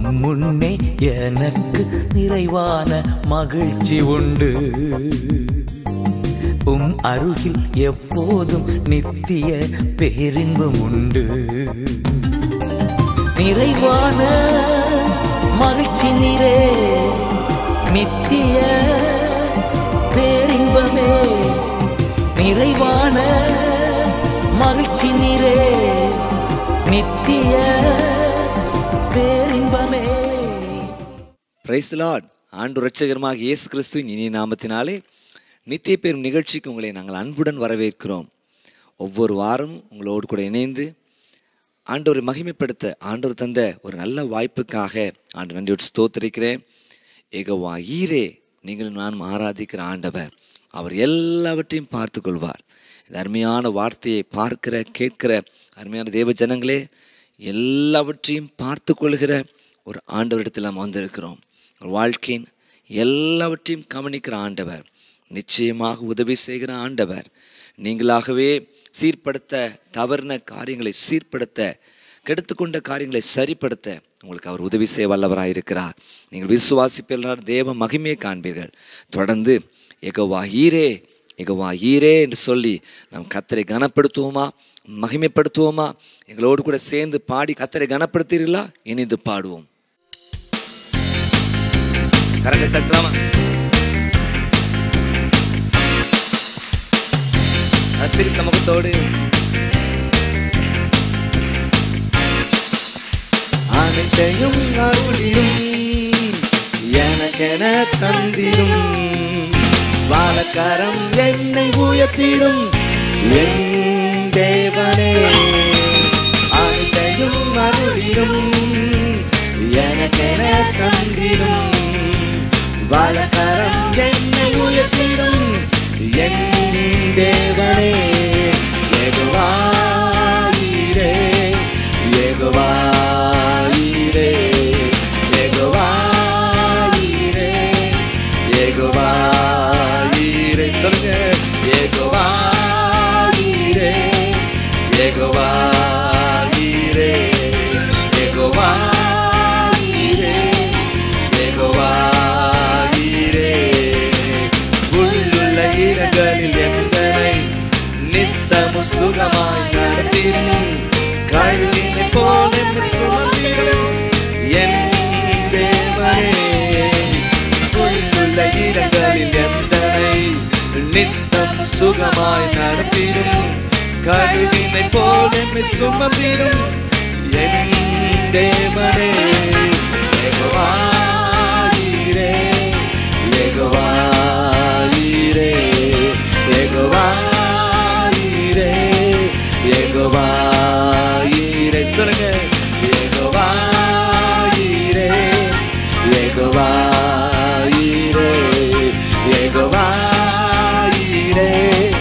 உம் முன்னே எனக்கு நிறைவான மகிழ்ச்சி உண்டு உம் அருகில் எப்போதும் நித்திய பேரின்பம் உண்டு நிறைவான மகிழ்ச்சி நீரே நித்திய பேரின்பமே நிறைவான மகிழ்ச்சி நீரே நித்திய பேரின்பமே பிரைஸ் லார்ட் ஆண்டு ரட்சகரமாக இயேசு கிறிஸ்துவின் இனிய நாமத்தினாலே நித்திய பேரும் நிகழ்ச்சிக்கு உங்களை நாங்கள் அன்புடன் வரவேற்கிறோம் ஒவ்வொரு வாரமும் உங்களோடு கூட இணைந்து ஆண்டவரை மகிமைப்படுத்த ஆண்டவர் தந்த ஒரு நல்ல வாய்ப்புக்காக ஆண்டு நன்றியோடு ஸ்தோத்திரிக்கிறேன் ஏகவா ஈரே நீங்களும் நானும் ஆராதிக்கிற ஆண்டவர் அவர் எல்லாவற்றையும் பார்த்து கொள்வார் இந்த அருமையான வார்த்தையை பார்க்கிற கேட்கிற அருமையான தேவ ஜனங்களே எல்லாவற்றையும் பார்த்து கொள்கிற ஒரு ஆண்டவரிடத்தில் நாம் வந்திருக்கிறோம் ஒரு வாழ்க்கையின் எல்லாவற்றையும் கவனிக்கிற ஆண்டவர் நிச்சயமாக உதவி செய்கிற ஆண்டவர் நீங்களாகவே சீர்படுத்த தவறின காரியங்களை சீர்படுத்த கெடுத்துக்கொண்ட காரியங்களை சரிப்படுத்த உங்களுக்கு அவர் உதவி செய்ய வல்லவராக இருக்கிறார் நீங்கள் விசுவாசிப்பினால் தேவ மகிமையை காண்பீர்கள் தொடர்ந்து எகவா ஈரே எகவா ஈரே என்று சொல்லி நாம் கத்தரை கனப்படுத்துவோமா மகிமைப்படுத்துவோமா எங்களோடு கூட சேர்ந்து பாடி கத்தரை கனப்படுத்தீர்களா இணைந்து பாடுவோம் கரண்டை தட்டுறாமா சிரித்த முகத்தோடு அனைத்தையும் அருளிடும் எனக்கென தந்திடும் வாழக்காரம் என்னை உயர்த்திடும் என் தேவனே அனைத்தையும் அருளிடும் எனக்கென தந்திடும் வாழக்காரம் என்னை உயர்த்திடும் என் தேவனே ஏகுவாயிரே ஏகுவாயிரே ஏகுவாயிரே ஏகுவாயிரே சொல்லுங்க ஏகுவாயிரே ஏகுவாயிரே ஏகுவாயிரே ஏகுவாயிரே உள்ளுள்ள இடங்களில் எந்தனை நித்தமும் சுகமாய் நடத்திடும் கழுவினை போல சுமந்திடும் என் தேவனே உள்ளுள்ள இடங்களில் எந்தனை நித்தம் சுகமாய் நடத்திடும் கழுவினை போல சுமந்திடும் என் தேவனே யெகோவாயிரே யெகோவாயிரே யெகோவாயிரே யெகோவாயிரே சொல்லுங்க யெகோவாயிரே யெகோவாயிரே யெகோவாயிரே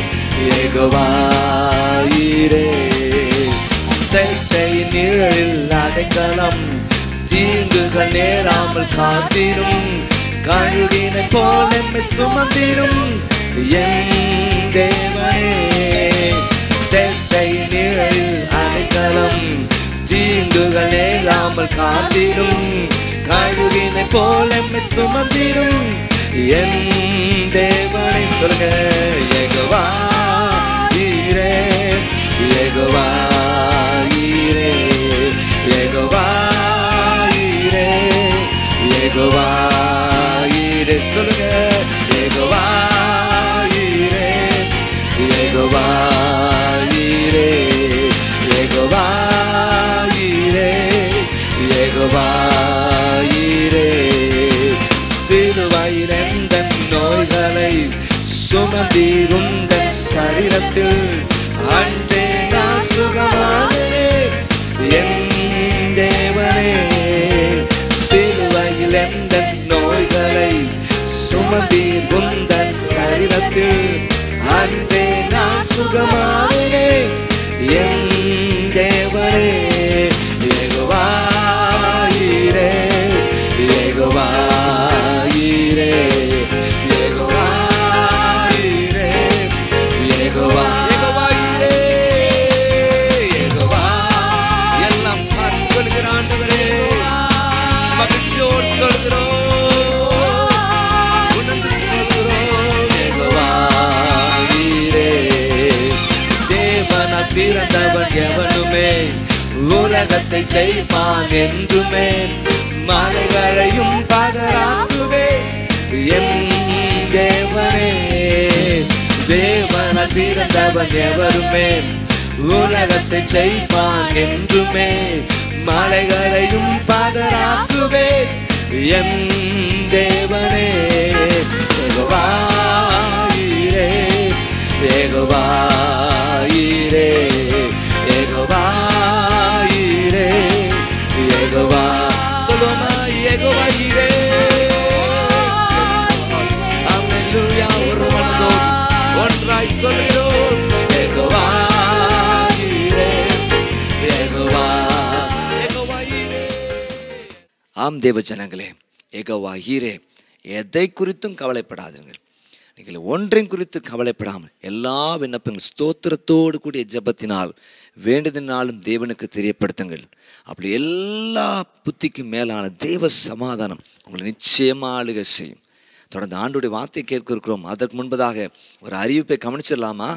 யெகோவாயிரே சேட்டை நிழலில் அடைக்கலம் தீங்குகள் நேராமல் காத்திடும் கழுகினை போல எம்மை சுமந்திடும் என் தேவனே சேட்டை நிழலில் அடைக்கலம் தீங்குகள் நேராமல் காத்திடும் கழுகினை போல எம்மை சுமந்திடும் என் தேவனை சொல்லுங்க எகவா ஈரே எகவா ஈரே எகவா ஈரே எகவா ஈரே சொல்லுங்க எகவா ஈரே எகவா ஈரே எகவா ஈரே எகவா ஈரே சிலுவையில் எந்த நோய்களை சுமந்தீருந்த சரீரத்தில் அன்றே நான் சுகமானே என் தேவனே சிலுவையில் எந்த நோய்களை சுமந்தீருந்த சரீரத்தில் அன்றே நான் சுகமானே என் தேவனே யெகோவாயிரே யெகோவாயிரே யெகோவாயிரே யெகோவா யெகோவாயிரே யெகோவா எல்லாம் பார்த்துக் கொள்கிற ஆண்டவரே உலகத்தை ஜெயிப்பான் என்றுமே மலைகளையும் பதறாக்குவே என் தேவனே தேவன பிறந்தவன் எவருமே உலகத்தை ஜெயிப்பான் என்றுமே மலைகளையும் பதறாக்குவே என் தேவனே ஏகவாயிரே ஏகவாயிரே ஏகவாயிரே ஏகவா சொல்லுமா ஏகவாயிரே Aleluya, ஒரு மனதோடு ஒன்றாய் சொல்கிறோம் ஏகவாயிரே ஏகவா ஏகவாயிரே ஆம் தேவ ஜனங்களே ஏகவா ஈரே எதை குறித்தும் கவலைப்படாதீர்கள் நீங்கள் ஒன்றையும் குறித்து கவலைப்படாமல் எல்லா விண்ணப்பங்கள் ஸ்தோத்திரத்தோடு கூடிய ஜெபத்தினால் வேண்டுதினாலும் தேவனுக்கு தெரியப்படுத்துங்கள் அப்படி எல்லா புத்திக்கும் மேலான தேவ சமாதானம் உங்களை நிச்சயமா ஆளுகை செய்யும் தொடர்ந்து ஆண்டுடைய வார்த்தை கேட்க இருக்கிறோம் அதற்கு முன்பதாக ஒரு அறிவிப்பை கவனிச்சிடலாமா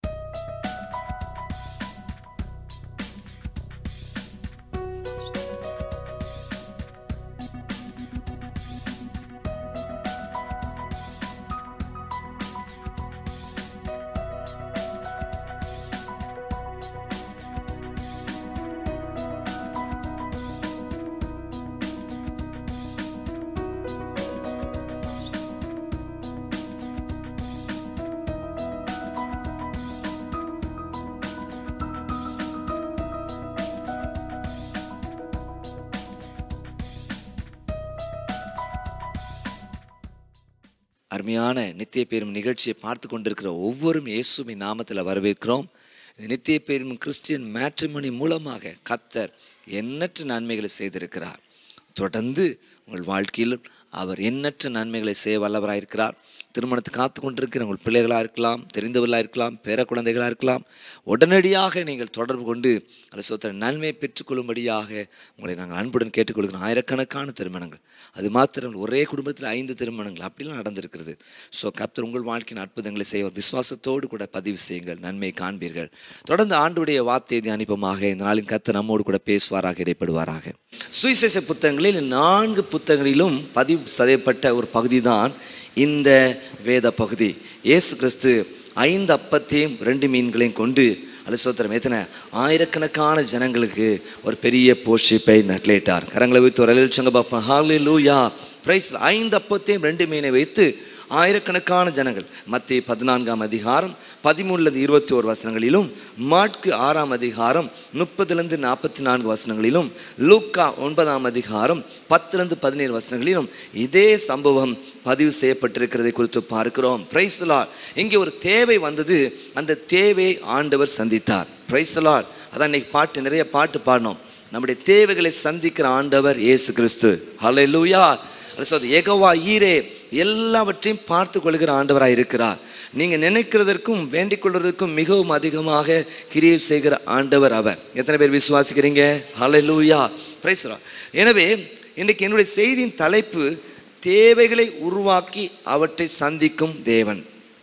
அருமையான நித்திய பேரும் நிகழ்ச்சியை பார்த்து கொண்டிருக்கிற ஒவ்வொரும் இயேசுவின் நாமத்தில் வரவேற்கிறோம் இந்த நித்திய பேரும் கிறிஸ்டியன் மேட்ரிமோனி மூலமாக கத்தர் எண்ணற்ற நன்மைகளை செய்திருக்கிறார் தொடர்ந்து உங்கள் வாழ்க்கையில் அவர் எண்ணற்ற நன்மைகளை செய்ய வல்லவராயிருக்கிறார் திருமணத்தை காத்து கொண்டிருக்கிற உங்கள் பிள்ளைகளாக இருக்கலாம் தெரிந்தவர்களாக இருக்கலாம் பேர குழந்தைகளாக இருக்கலாம் உடனடியாக நீங்கள் தொடர்பு கொண்டு அந்த சொத்த நன்மையை பெற்றுக்கொள்ளும்படியாக உங்களை நாங்கள் அன்புடன் கேட்டுக்கொள்கிறோம் ஆயிரக்கணக்கான திருமணங்கள் அது மாத்திரம் ஒரே குடும்பத்தில் ஐந்து திருமணங்கள் அப்படிலாம் நடந்திருக்கிறது ஸோ கர்த்தர் உங்கள் வாழ்க்கையின் அற்புதங்களை செய்ய ஒரு விசுவாசத்தோடு கூட பதிவு செய்யுங்கள் நன்மை காண்பீர்கள் தொடர்ந்து ஆண்டுடைய வார்த்தை தியானிப்பமாக இந்த நாளின் கர்த்தர் நம்மோடு கூட பேசுவாராக இடைப்படுவாராக சுவிசேஷ புத்தகங்களில் நான்கு புத்தகங்களிலும் பதிவு செய்யப்பட்ட ஒரு பகுதி தான் இந்த வேத பகுதி இயேசு கிறிஸ்து ஐந்து அப்பத்தையும் ரெண்டு மீன்களையும் கொண்டு அல்ல சோத்திரம் எத்தனை ஆயிரக்கணக்கான ஜனங்களுக்கு ஒரு பெரிய போஷிப்பை நட்லேட்டார் கரங்களை வைத்து ஒரு அலையில் சங்க பார்ப்போம் ஹாலி லூயா பிரைஸ் ஐந்து அப்பத்தையும் ரெண்டு மீனை வைத்து ஆயிரக்கணக்கான ஜனங்கள் மத்திய பதினான்காம் அதிகாரம் பதிமூணுலேருந்து இருபத்தி ஒரு வசனங்களிலும் மாட்கு ஆறாம் அதிகாரம் முப்பதுலேருந்து நாற்பத்தி நான்கு வசனங்களிலும் லூக்கா ஒன்பதாம் அதிகாரம் பத்துலேருந்து பதினேழு வசனங்களிலும் இதே சம்பவம் பதிவு செய்யப்பட்டிருக்கிறதை குறித்து பார்க்கிறோம் பிரைஸ்லா இங்கே ஒரு தேவை வந்தது அந்த தேவையை ஆண்டவர் சந்தித்தார் பிரைஸ்லா அதான் இன்னைக்கு பாட்டு நிறைய பாட்டு பாடினோம் நம்முடைய தேவைகளை சந்திக்கிற ஆண்டவர் இயேசு கிறிஸ்து ஹalleluya அது ஏகவா ஈரே எல்லாவற்றையும் பார்த்து கொள்கிற ஆண்டவராக இருக்கிறார் நீங்கள் நினைக்கிறதற்கும் வேண்டிக் கொள்வதற்கும் மிகவும் அதிகமாக கிரியை செய்கிற ஆண்டவர் அவர் எத்தனை பேர் விசுவாசிக்கிறீங்க ஹalleluya பிரைஸ் எனவே இன்னைக்கு என்னுடைய செய்தியின் தலைப்பு தேவைகளை உருவாக்கி அவற்றை சந்திக்கும் தேவன்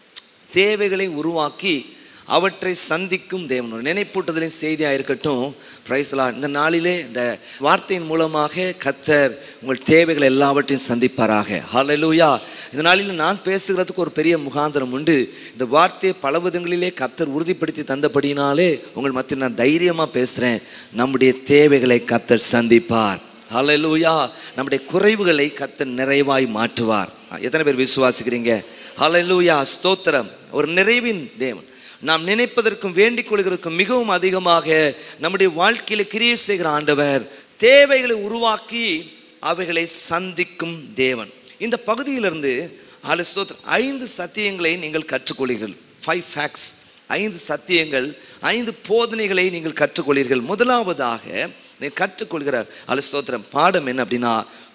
தேவைகளை உருவாக்கி அவற்றை சந்திக்கும் தேவன் ஒரு நினைப்பூட்டுதலின் செய்தியாக இருக்கட்டும் பிரைஸ்லா இந்த நாளிலே இந்த வார்த்தையின் மூலமாக கத்தர் உங்கள் தேவைகள் எல்லாவற்றையும் சந்திப்பாராக ஹalleluya இந்த நாளில் நான் பேசுகிறதுக்கு ஒரு பெரிய முகாந்திரம் உண்டு இந்த வார்த்தையை பல விதங்களிலே கத்தர் உறுதிப்படுத்தி தந்தபடினாலே உங்கள் மத்தியில் நான் தைரியமாக பேசுகிறேன் நம்முடைய தேவைகளை கத்தர் சந்திப்பார் ஹalleluya நம்முடைய குறைவுகளை கத்தர் நிறைவாய் மாற்றுவார் எத்தனை பேர் விசுவாசிக்கிறீங்க ஹalleluya ஸ்தோத்திரம் ஒரு நிறைவின் தேவன் நாம் நினைப்பதற்கும் வேண்டிக் கொள்கிறதுக்கும் மிகவும் அதிகமாக நம்முடைய வாழ்க்கையில் கிரியை செய்கிற ஆண்டவர் தேவைகளை உருவாக்கி அவைகளை சந்திக்கும் தேவன் இந்த பகுதியிலிருந்து ஆளு ஸ்தோத்திரம் ஐந்து சத்தியங்களை நீங்கள் கற்றுக்கொள்கிறீர்கள் ஃபைவ் ஃபேக்ட்ஸ் ஐந்து சத்தியங்கள் ஐந்து போதனைகளை நீங்கள் கற்றுக்கொள்கிறீர்கள் முதலாவதாக நீங்கள் கற்றுக்கொள்கிற ஆளு ஸ்தோத்திரம் பாடம் என்ன அப்படின்னா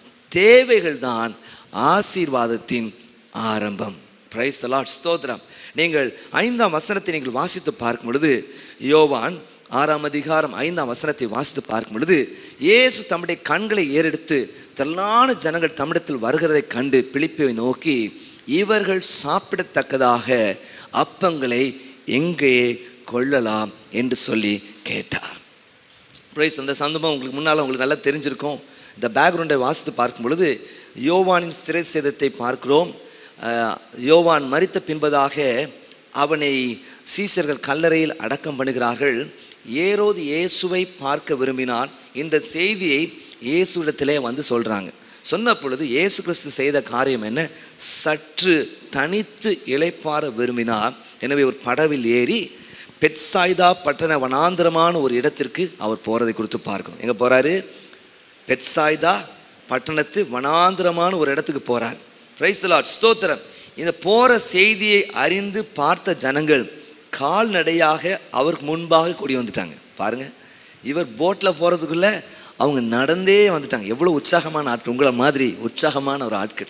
தேவைகள் தான் ஆசீர்வாதத்தின் ஆரம்பம் பிரைஸ் லார்ட் ஸ்தோத்திரம் நீங்கள் ஐந்தாம் வசனத்தை நீங்கள் வாசித்து பார்க்கும் பொழுது யோவான் ஆறாம் அதிகாரம் ஐந்தாம் வசனத்தை வாசித்து பார்க்கும் பொழுது இயேசு தம்முடைய கண்களை ஏறெடுத்து திரளான ஜனங்கள் தம்மிடத்தில் வருகிறதை கண்டு பிலிப்பை நோக்கி இவர்கள் சாப்பிடத்தக்கதாக அப்பங்களை எங்கே கொள்ளலாம் என்று சொல்லி கேட்டார் பிரைஸ் அந்த சந்தர்ப்பம் உங்களுக்கு முன்னால் உங்களுக்கு நல்லா தெரிஞ்சிருக்கும் இந்த பேக்ரவுண்டை வாசித்து பார்க்கும் பொழுது யோவானின் சிறை சேதத்தை பார்க்கிறோம் அஹ், யோவான் மரித்த பின்பதாக அவனை சீசர்கள் கல்லறையில் அடக்கம் பண்ணுகிறார்கள் ஏரோது இயேசுவை பார்க்க விரும்பினான் இந்த செய்தியை இயேசுவிடத்திலே வந்து சொல்கிறாங்க சொன்ன பொழுது இயேசு கிறிஸ்து செய்த காரியம் என்ன சற்று தனித்து இளைப்பாற விரும்பினார் எனவே ஒரு படவில் ஏறி பெட்சாய்தா பட்டண வனாந்திரமான ஒரு இடத்திற்கு அவர் போகிறதை குறித்து பார்க்கணும் எங்கே போகிறாரு பெட்சாய்தா பட்டணத்து வனாந்திரமான ஒரு இடத்துக்கு போகிறார் பிரைஸ் லார்ட் ஸ்தோத்திரம் இந்த போகிற செய்தியை அறிந்து பார்த்த ஜனங்கள் கால்நடையாக அவருக்கு முன்பாக கூடி வந்துட்டாங்க பாருங்க இவர் போட்டில் போகிறதுக்குள்ள அவங்க நடந்தே வந்துட்டாங்க எவ்வளோ உற்சாகமான ஆட்கள் உங்களை மாதிரி உற்சாகமான ஒரு ஆட்கள்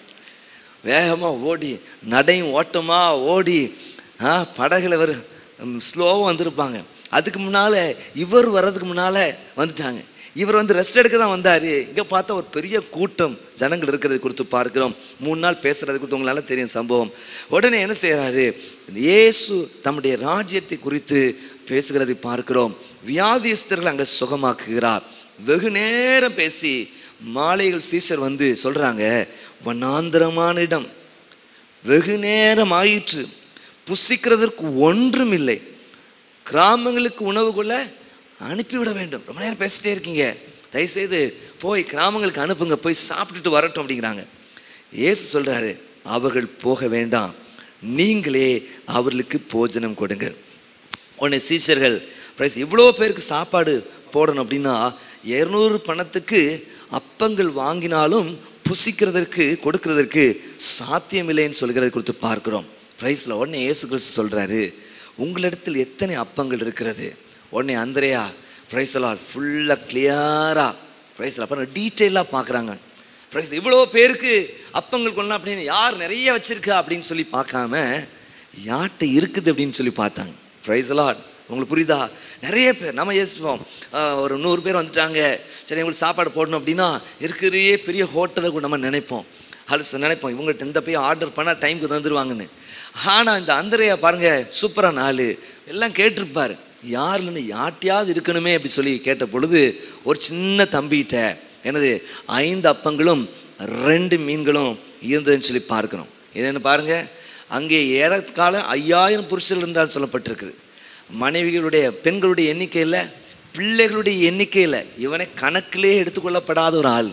வேகமாக ஓடி நடையும் ஓட்டமாக ஓடி ஆ படகுல இவர் ஸ்லோவாக வந்திருப்பாங்க அதுக்கு முன்னால் இவர் வர்றதுக்கு முன்னால் வந்துட்டாங்க இவர் வந்து ரெஸ்ட் எடுக்க தான் வந்தார் இங்கே பார்த்தா ஒரு பெரிய கூட்டம் ஜனங்கள் இருக்கிறது குறித்து பார்க்கிறோம் மூணு நாள் பேசுறது குறித்து உங்களால தெரியும் சம்பவம் உடனே என்ன செய்கிறாரு இயேசு தம்முடைய ராஜ்யத்தை குறித்து பேசுகிறதை பார்க்கிறோம் வியாதியஸ்தர்கள் அங்கே சுகமாக்குகிறார் வெகு நேரம் பேசி மாலைகள் சீசர் வந்து சொல்கிறாங்க வனாந்திரமான இடம் வெகு நேரம் ஆயிற்று புசிக்கிறதற்கு ஒன்றும் இல்லை கிராமங்களுக்கு உணவு கொள்ள அனுப்பிவிட வேண்டும் ரொம்ப நேரம் பேசிட்டே இருக்கீங்க தயவுசெய்து போய் கிராமங்களுக்கு அனுப்புங்க போய் சாப்பிட்டுட்டு வரட்டும் அப்படிங்கிறாங்க இயேசு சொல்றாரு அவர்கள் போக வேண்டாம் நீங்களே அவர்களுக்கு போஜனம் கொடுங்கள் உடனே சீஷர்கள் பிரைஸ் இவ்வளோ பேருக்கு சாப்பாடு போடணும் அப்படின்னா இரநூறு பணத்துக்கு அப்பங்கள் வாங்கினாலும் புசிக்கிறதற்கு கொடுக்கிறதற்கு சாத்தியமில்லைன்னு சொல்கிறதை குறித்து பார்க்கிறோம் பிரைஸில் உடனே இயேசு கிறிஸ்து சொல்கிறாரு உங்களிடத்தில் எத்தனை அப்பங்கள் இருக்கிறது உடனே அந்தரையா பிரைஸ்லால் ஃபுல்லாக கிளியராக பிரைஸில் அப்புறம் டீட்டெயிலாக பார்க்குறாங்க பிரைஸ் இவ்வளோ பேருக்கு அப்பங்கள் கொள்ளலாம் அப்படின்னு யார் நிறைய வச்சிருக்கா அப்படின்னு சொல்லி பார்க்காம யார்கிட்ட இருக்குது அப்படின்னு சொல்லி பார்த்தாங்க பிரைஸ் லாட் உங்களுக்கு புரியுதா நிறைய பேர் நம்ம யோசிப்போம் ஆஹ் ஒரு நூறு பேர் வந்துட்டாங்க சரி இவங்களுக்கு சாப்பாடு போடணும் அப்படின்னா இருக்கிறே பெரிய ஹோட்டலை கூட நம்ம நினைப்போம் அது நினைப்போம் இவங்ககிட்ட இந்த போய் ஆர்டர் பண்ணால் டைமுக்கு தந்துடுவாங்கன்னு ஆனால் இந்த அந்தரையா பாருங்க சூப்பரான ஆள் எல்லாம் கேட்டிருப்பார் யாருன்னு யார்ட்டையாவது இருக்கணுமே அப்படி சொல்லி கேட்ட பொழுது ஒரு சின்ன தம்பிகிட்ட என்னது ஐந்து அப்பங்களும் ரெண்டு மீன்களும் இருந்ததுன்னு சொல்லி பார்க்கிறோம் இது என்ன பாருங்க அங்கே ஏறக்கால ஐயாயிரம் புருஷர்கள் இருந்தால் சொல்லப்பட்டிருக்குது மனைவிகளுடைய பெண்களுடைய எண்ணிக்கையில் பிள்ளைகளுடைய எண்ணிக்கையில் இவனை கணக்கிலே எடுத்துக்கொள்ளப்படாத ஒரு ஆள்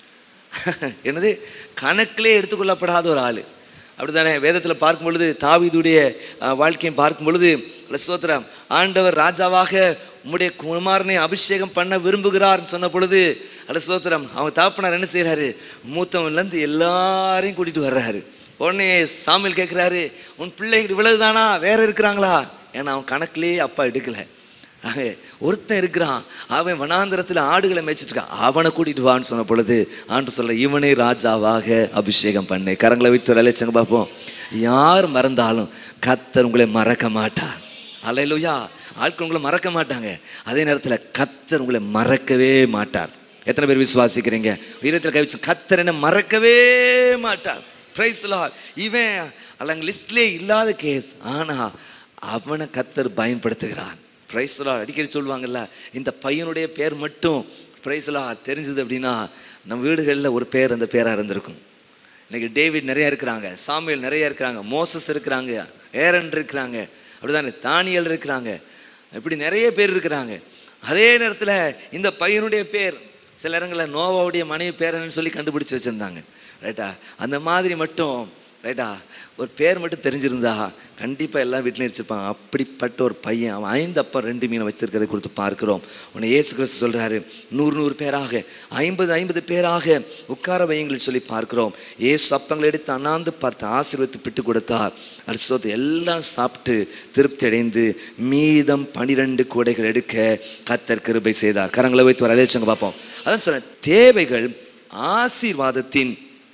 என்னது கணக்கிலே எடுத்துக்கொள்ளப்படாத ஒரு ஆள் அப்படிதானே வேதத்தில் பார்க்கும் பொழுது தாவீதுடைய அஹ், வாழ்க்கையை பார்க்கும் பொழுது அல்ல ஸ்தோத்திரம் ஆண்டவர் ராஜாவாக உம்முடைய குமாரனை அபிஷேகம் பண்ண விரும்புகிறார்னு சொன்ன பொழுது அல்ல ஸ்தோத்திரம் அவன் தாப்பனார் என்ன செய்கிறாரு மூத்தவன்லேருந்து எல்லாரையும் கூட்டிகிட்டு வர்றாரு உடனே சாமியில் கேட்குறாரு உன் பிள்ளைகள் இவ்வளவுதானா வேற இருக்கிறாங்களா ஏன்னா அவன் கணக்கிலேயே அப்பா எடுக்கலை ஆக, ஒருத்தன் இருக்கிறான் அவன் வனாந்திரத்தில் ஆடுகளை மேய்ச்சிட்டு இருக்கான் அவனை கூட்டிட்டு வான்னு சொன்ன பொழுது ஆண்டு சொல்ல இவனே ராஜாவாக அபிஷேகம் பண்ணு கரங்களை வைத்து ஒரு அலைச்சங்க பார்ப்போம் யார் மறந்தாலும் கத்தர் உங்களை மறக்க மாட்டார் அலையிலுயா ஆட்கள் உங்களை மறக்க மாட்டாங்க அதே நேரத்தில் கத்தர் உங்களை மறக்கவே மாட்டார் எத்தனை பேர் விசுவாசிக்கிறீங்க உயிரத்தில் கை வச்சு கத்தர் என்ன மறக்கவே மாட்டார் பிரைஸ் இவன் அல்லங்க லிஸ்ட்லேயே இல்லாத கேஸ் ஆனா அவனை கத்தர் பயன்படுத்துகிறான் பிரைஸ்லா அடிக்கடி சொல்லுவாங்கல்ல இந்த பையனுடைய பேர் மட்டும் பிரைஸ்லா தெரிஞ்சது அப்படின்னா நம்ம வீடுகளில் ஒரு பேர் அந்த பேராக இருந்திருக்கும் இன்னைக்கு டேவிட் நிறைய இருக்கிறாங்க சாமுவேல் நிறைய இருக்கிறாங்க மோசஸ் இருக்கிறாங்க ஏரன் இருக்கிறாங்க அப்படிதானே தானியல் இருக்கிறாங்க இப்படி நிறைய பேர் இருக்கிறாங்க அதே நேரத்தில் இந்த பையனுடைய பேர் சில இடங்களில் நோவாவுடைய மனைவி பேரன்னு சொல்லி கண்டுபிடிச்சு வச்சுருந்தாங்க ரைட்டா அந்த மாதிரி மட்டும் ரைட்டா ஒரு பேர் மட்டும் தெரிஞ்சிருந்தா கண்டிப்பாக எல்லா வீட்லையும் வச்சுருப்பாங்க அப்படிப்பட்ட ஒரு பையன் அவன் ஐந்து அப்பா ரெண்டு மீனை வச்சிருக்கிறதை கொடுத்து பார்க்கிறோம் உன்னை இயேசு கிறிஸ்து சொல்கிறாரு நூறு நூறு பேராக ஐம்பது ஐம்பது பேராக உட்கார வையுங்கள் சொல்லி பார்க்கிறோம் ஏசு அப்பங்களை எடுத்து அண்ணாந்து பார்த்து ஆசீர்வத்து பிட்டு கொடுத்தார் அரிசோத்தை எல்லாம் சாப்பிட்டு திருப்தி அடைந்து மீதம் பனிரெண்டு கூடைகள் எடுக்க கத்தர் கிருபை செய்தார் கரங்களை வைத்து வர அழைச்சவங்க பார்ப்போம் அதான் சொன்னேன் தேவைகள் ஆசீர்வாதத்தின்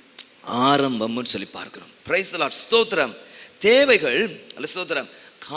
ஆரம்பம்னு சொல்லி பார்க்கிறோம் பிரைஸ் லார்ட் ஸ்தோத்திரம் தேவைகள் அல்ல ஸ்தோத்திரம்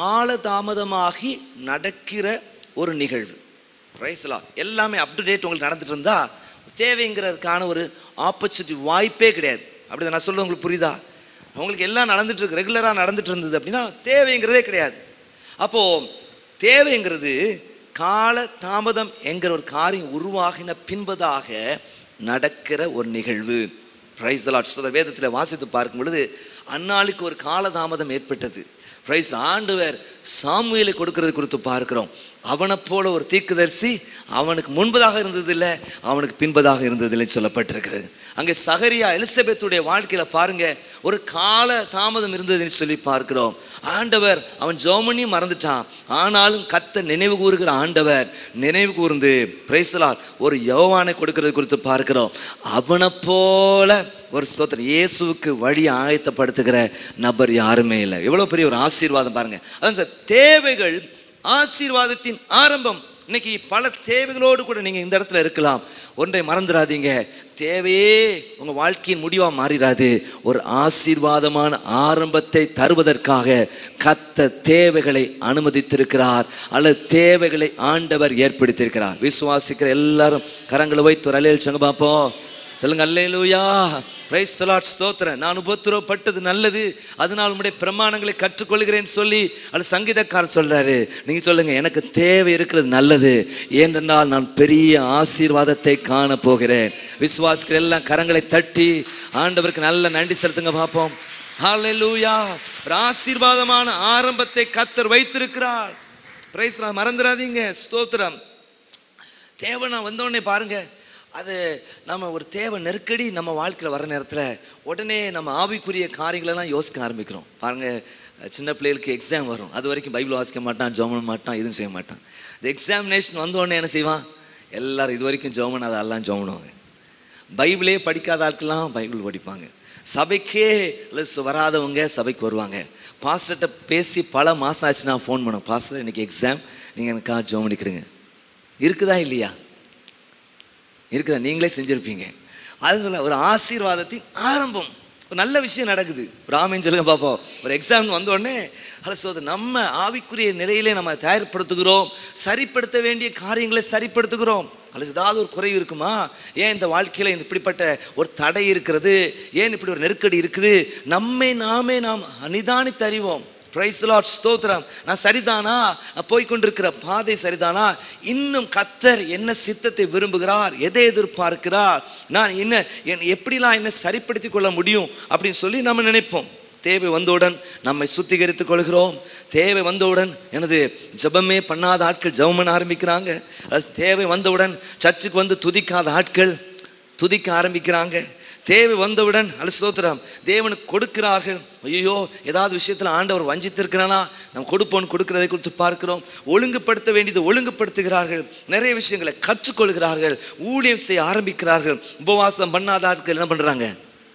காலதாமதமாகி நடக்கிற ஒரு நிகழ்வு பிரைஸ் லார்ட் எல்லாமே அப் டு டேட் உங்களுக்கு நடந்துட்டு இருந்தா தேவைங்கிறதுக்கான ஒரு ஆப்பர்ச்சுனிட்டி வாய்ப்பே கிடையாது அப்படி நான் சொல்ல உங்களுக்கு புரியுதா உங்களுக்கு எல்லாம் நடந்துட்டு இருக்கு ரெகுலராக நடந்துட்டு இருந்தது அப்படின்னா தேவைங்கிறதே கிடையாது அப்போ தேவைங்கிறது கால தாமதம் என்கிற ஒரு காரியம் உருவாகின பின்பதாக நடக்கிற ஒரு நிகழ்வு பிரைஸ் லாட் வேதத்தில் வாசித்து பார்க்கும் பொழுது அந்நாளுக்கு ஒரு காலதாமதம் ஏற்பட்டது பிரைஸ் ஆண்டவர் சாமுவேலை கொடுக்கிறது குறித்து பார்க்கிறோம் அவனைப் போல ஒரு தீர்க்கதரிசி அவனுக்கு முன்பதாக இருந்ததில்லை அவனுக்கு பின்பதாக இருந்ததில்லை சொல்லப்பட்டிருக்கிறது அங்கே சகரியா எலிசபெத்துடைய வாழ்க்கையில பாருங்க ஒரு கால தாமதம் இருந்ததுன்னு சொல்லி பார்க்கிறோம் ஆண்டவர் அவன் ஜோமனியும் மறந்துட்டான் ஆனாலும் கத்த நினைவு கூறுகிற ஆண்டவர் நினைவு கூர்ந்து பிரைசலால் ஒரு யோவானை கொடுக்கிறது குறித்து பார்க்கிறோம் அவனை போல ஒரு ஸ்தோத்திரம் இயேசுவுக்கு வழி ஆயத்தப்படுத்துகிற நபர் யாருமே இல்லை எவ்வளோ பெரிய ஒரு ஆசீர்வாதம் பாருங்க அதான் சார் தேவைகள் ஆசீர்வாதத்தின் ஆரம்பம் இன்னைக்கு பல தேவைகளோடு கூட நீங்கள் இந்த இடத்துல இருக்கலாம் ஒன்றை மறந்துடாதீங்க தேவையே உங்கள் வாழ்க்கையின் முடிவாக மாறிடாது ஒரு ஆசீர்வாதமான ஆரம்பத்தை தருவதற்காக கத்த தேவைகளை அனுமதித்திருக்கிறார் அல்லது தேவைகளை ஆண்டவர் ஏற்படுத்தியிருக்கிறார் விசுவாசிக்கிற எல்லாரும் கரங்களை வைத்து ஒரு அலையில் சங்க பார்ப்போம் சொல்லுங்க அல்லேலூயா பிரைஸ் லார்ட் ஸ்தோத்திரம் நான் உபத்திரவப்பட்டது நல்லது அதனால் உம்முடைய பிரமாணங்களை கற்றுக்கொள்கிறேன்னு சொல்லி அது சங்கீதக்காரர் சொல்றாரு நீங்க சொல்லுங்க எனக்கு தேவை இருக்கிறது நல்லது ஏனென்றால் நான் பெரிய ஆசீர்வாதத்தை காண போகிறேன் விசுவாசிக்கிற எல்லாம் கரங்களை தட்டி ஆண்டவருக்கு நல்ல நன்றி செலுத்துங்க பார்ப்போம் ஹalleluya ஒரு ஆசீர்வாதமான ஆரம்பத்தை கத்தர் வைத்திருக்கிறார் பிரைஸ் மறந்துடாதீங்க ஸ்தோத்திரம் தேவை நான் வந்தோடனே பாருங்க அது நம்ம ஒரு தேவை நெருக்கடி நம்ம வாழ்க்கையில் வர நேரத்தில் உடனே நம்ம ஆவிக்குரிய காரியங்களெல்லாம் யோசிக்க ஆரம்பிக்கிறோம் பாருங்க சின்ன பிள்ளைகளுக்கு எக்ஸாம் வரும் அது வரைக்கும் பைபிள் வாசிக்க மாட்டான் ஜோமன மாட்டான் எதுவும் செய்ய மாட்டான் இந்த எக்ஸாமினேஷன் வந்த உடனே என்ன செய்வான் எல்லாரும் இது வரைக்கும் ஜோமன் அதெல்லாம் ஜோமனுவாங்க பைபிளே படிக்காத ஆட்கள்லாம் பைபிள் படிப்பாங்க சபைக்கே அல்லது வராதவங்க சபைக்கு வருவாங்க பாஸ்டர்கிட்ட பேசி பல மாதம் ஆச்சுன்னா ஃபோன் பண்ணோம் பாஸ்டர் இன்னைக்கு எக்ஸாம் நீங்கள் எனக்கா ஜோம் பண்ணிக்கிடுங்க இருக்குதா இல்லையா இருக்குதா நீங்களே செஞ்சுருப்பீங்க அது சொல்ல ஒரு ஆசீர்வாதத்தின் ஆரம்பம் ஒரு நல்ல விஷயம் நடக்குது ஒரு ஆமைன்னு சொல்லுங்க பார்ப்போம் ஒரு எக்ஸாம் வந்த உடனே அது சோது நம்ம ஆவிக்குரிய நிலையிலே நம்ம தயார்படுத்துகிறோம் சரிப்படுத்த வேண்டிய காரியங்களை சரிப்படுத்துகிறோம் அல்லது ஏதாவது ஒரு குறைவு இருக்குமா ஏன் இந்த வாழ்க்கையில் இந்த இப்படிப்பட்ட ஒரு தடை இருக்கிறது ஏன் இப்படி ஒரு நெருக்கடி இருக்குது நம்மை நாமே நாம் நிதானித்து அறிவோம் பிரைஸ் லார்ட் ஸ்தோத்திரம் நான் சரிதானா நான் போய்க்கொண்டிருக்கிற பாதை சரிதானா இன்னும் கத்தர் என்ன சித்தத்தை விரும்புகிறார் எதை எதிர்பார்க்கிறார் நான் என்ன என் எப்படிலாம் என்ன சரிப்படுத்திக் கொள்ள முடியும் அப்படின்னு சொல்லி நம்ம நினைப்போம் தேவை வந்தவுடன் நம்மை சுத்திகரித்துக் கொள்கிறோம் தேவை வந்தவுடன் எனது ஜெபமே பண்ணாத ஆட்கள் ஜெபம் பண்ண ஆரம்பிக்கிறாங்க அது தேவை வந்தவுடன் சர்ச்சுக்கு வந்து துதிக்காத ஆட்கள் துதிக்க ஆரம்பிக்கிறாங்க தேவை வந்தவுடன் அலசோத்திரம் தேவனுக்கு கொடுக்கிறார்கள் ஐயோ ஏதாவது விஷயத்தில் ஆண்டவர் வஞ்சித்திருக்கிறானா நம்ம கொடுப்போம் கொடுக்கிறதை குறித்து பார்க்கிறோம் ஒழுங்குபடுத்த வேண்டியது ஒழுங்குபடுத்துகிறார்கள் நிறைய விஷயங்களை கற்றுக்கொள்கிறார்கள் ஊழியம் செய்ய ஆரம்பிக்கிறார்கள் உபவாசம் பண்ணாத ஆட்கள் என்ன பண்ணுறாங்க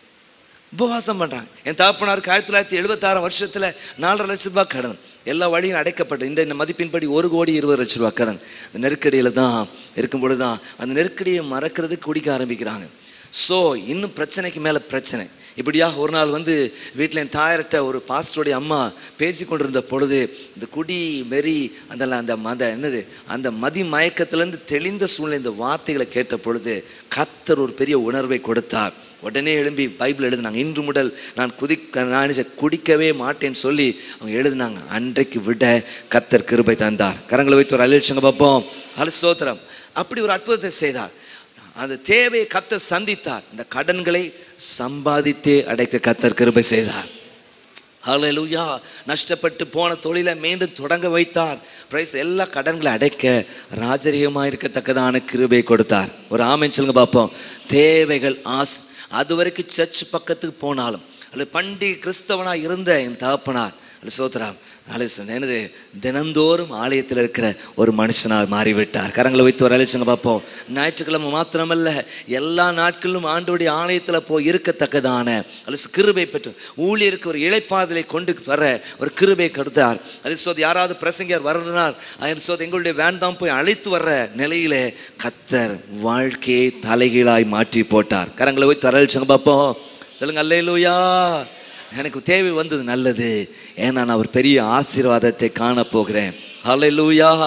உபவாசம் பண்ணுறாங்க என் தகப்பனாருக்கு ஆயிரத்தி தொள்ளாயிரத்தி எழுபத்தாறாம் வருஷத்தில் நாலரை லட்ச ரூபாய் கடன் எல்லா வழியும் அடைக்கப்பட்டது இந்த இந்த மதிப்பின்படி ஒரு கோடி இருபது லட்ச ரூபாய் கடன் இந்த நெருக்கடியில் தான் இருக்கும் பொழுது தான் அந்த நெருக்கடியை மறக்கிறதுக்கு குடிக்க ஆரம்பிக்கிறாங்க ஸோ இன்னும் பிரச்சனைக்கு மேலே பிரச்சனை இப்படியாக ஒரு நாள் வந்து வீட்டில் என் தாயர்கிட்ட ஒரு பாஸ்டருடைய அம்மா பேசி கொண்டிருந்த பொழுது இந்த குடி வெறி அந்த அந்த மத என்னது அந்த மதி மயக்கத்திலேருந்து தெளிந்த சூழ்நிலை இந்த வார்த்தைகளை கேட்ட பொழுது கத்தர் ஒரு பெரிய உணர்வை கொடுத்தார் உடனே எழும்பி பைபிள் எழுதினாங்க இன்று முதல் நான் குதிக்க நான் என்ன செய்ய- குடிக்கவே மாட்டேன்னு சொல்லி அவங்க எழுதினாங்க அன்றைக்கு விட கத்தர் கிருபை தந்தார் கரங்களை வைத்து ஒரு அழிச்சங்க பார்ப்போம் அலு ஸ்தோத்திரம் அப்படி ஒரு அற்புதத்தை செய்தார் அந்த தேவையை கத்தர் சந்தித்தார் இந்த கடன்களை சம்பாதித்தே அடைக்க கத்தர் கிருபை செய்தார் ஹalleluya நஷ்டப்பட்டு போன தொழிலை மீண்டும் தொடங்க வைத்தார் பிரைஸ் எல்லா கடன்களை அடைக்க ராஜரீகமாக இருக்கத்தக்கதான கிருபை கொடுத்தார் ஒரு ஆமென் சொல்லுங்க பார்ப்போம் தேவைகள் ஆஸ் அது வரைக்கும் சர்ச் பக்கத்துக்கு போனாலும் அல்லது பண்டிகை கிறிஸ்தவனாக இருந்த என் தகப்பனார் அல்லது சோத்ராம் அலிசன் என்னது தினந்தோறும் ஆலயத்தில் இருக்கிற ஒரு மனுஷனாக மாறிவிட்டார் கரங்களை வைத்து ஒரு அலிசங்க பார்ப்போம் ஞாயிற்றுக்கிழமை மாத்திரமல்ல எல்லா நாட்களிலும் ஆண்டோடைய ஆலயத்தில் போய் இருக்கத்தக்கதான அலிசு கிருபை பெற்று ஊழியருக்கு ஒரு இழைப்பாதலை கொண்டு வர ஒரு கிருபை கொடுத்தார் அலிசோத் யாராவது பிரசங்கர் வரணுனார் அலிசோத் எங்களுடைய வேண்டாம் போய் அழைத்து வர்ற நிலையிலே கத்தர் வாழ்க்கையை தலைகீழாய் மாற்றி போட்டார் கரங்களை வைத்து ஒரு அலிசங்க பார்ப்போம் சொல்லுங்க அல்லேலூயா எனக்கு தேவை வந்தது நல்லது ஏன்னா நான் ஒரு பெரிய ஆசீர்வாதத்தை காண போகிறேன் ஹalleluya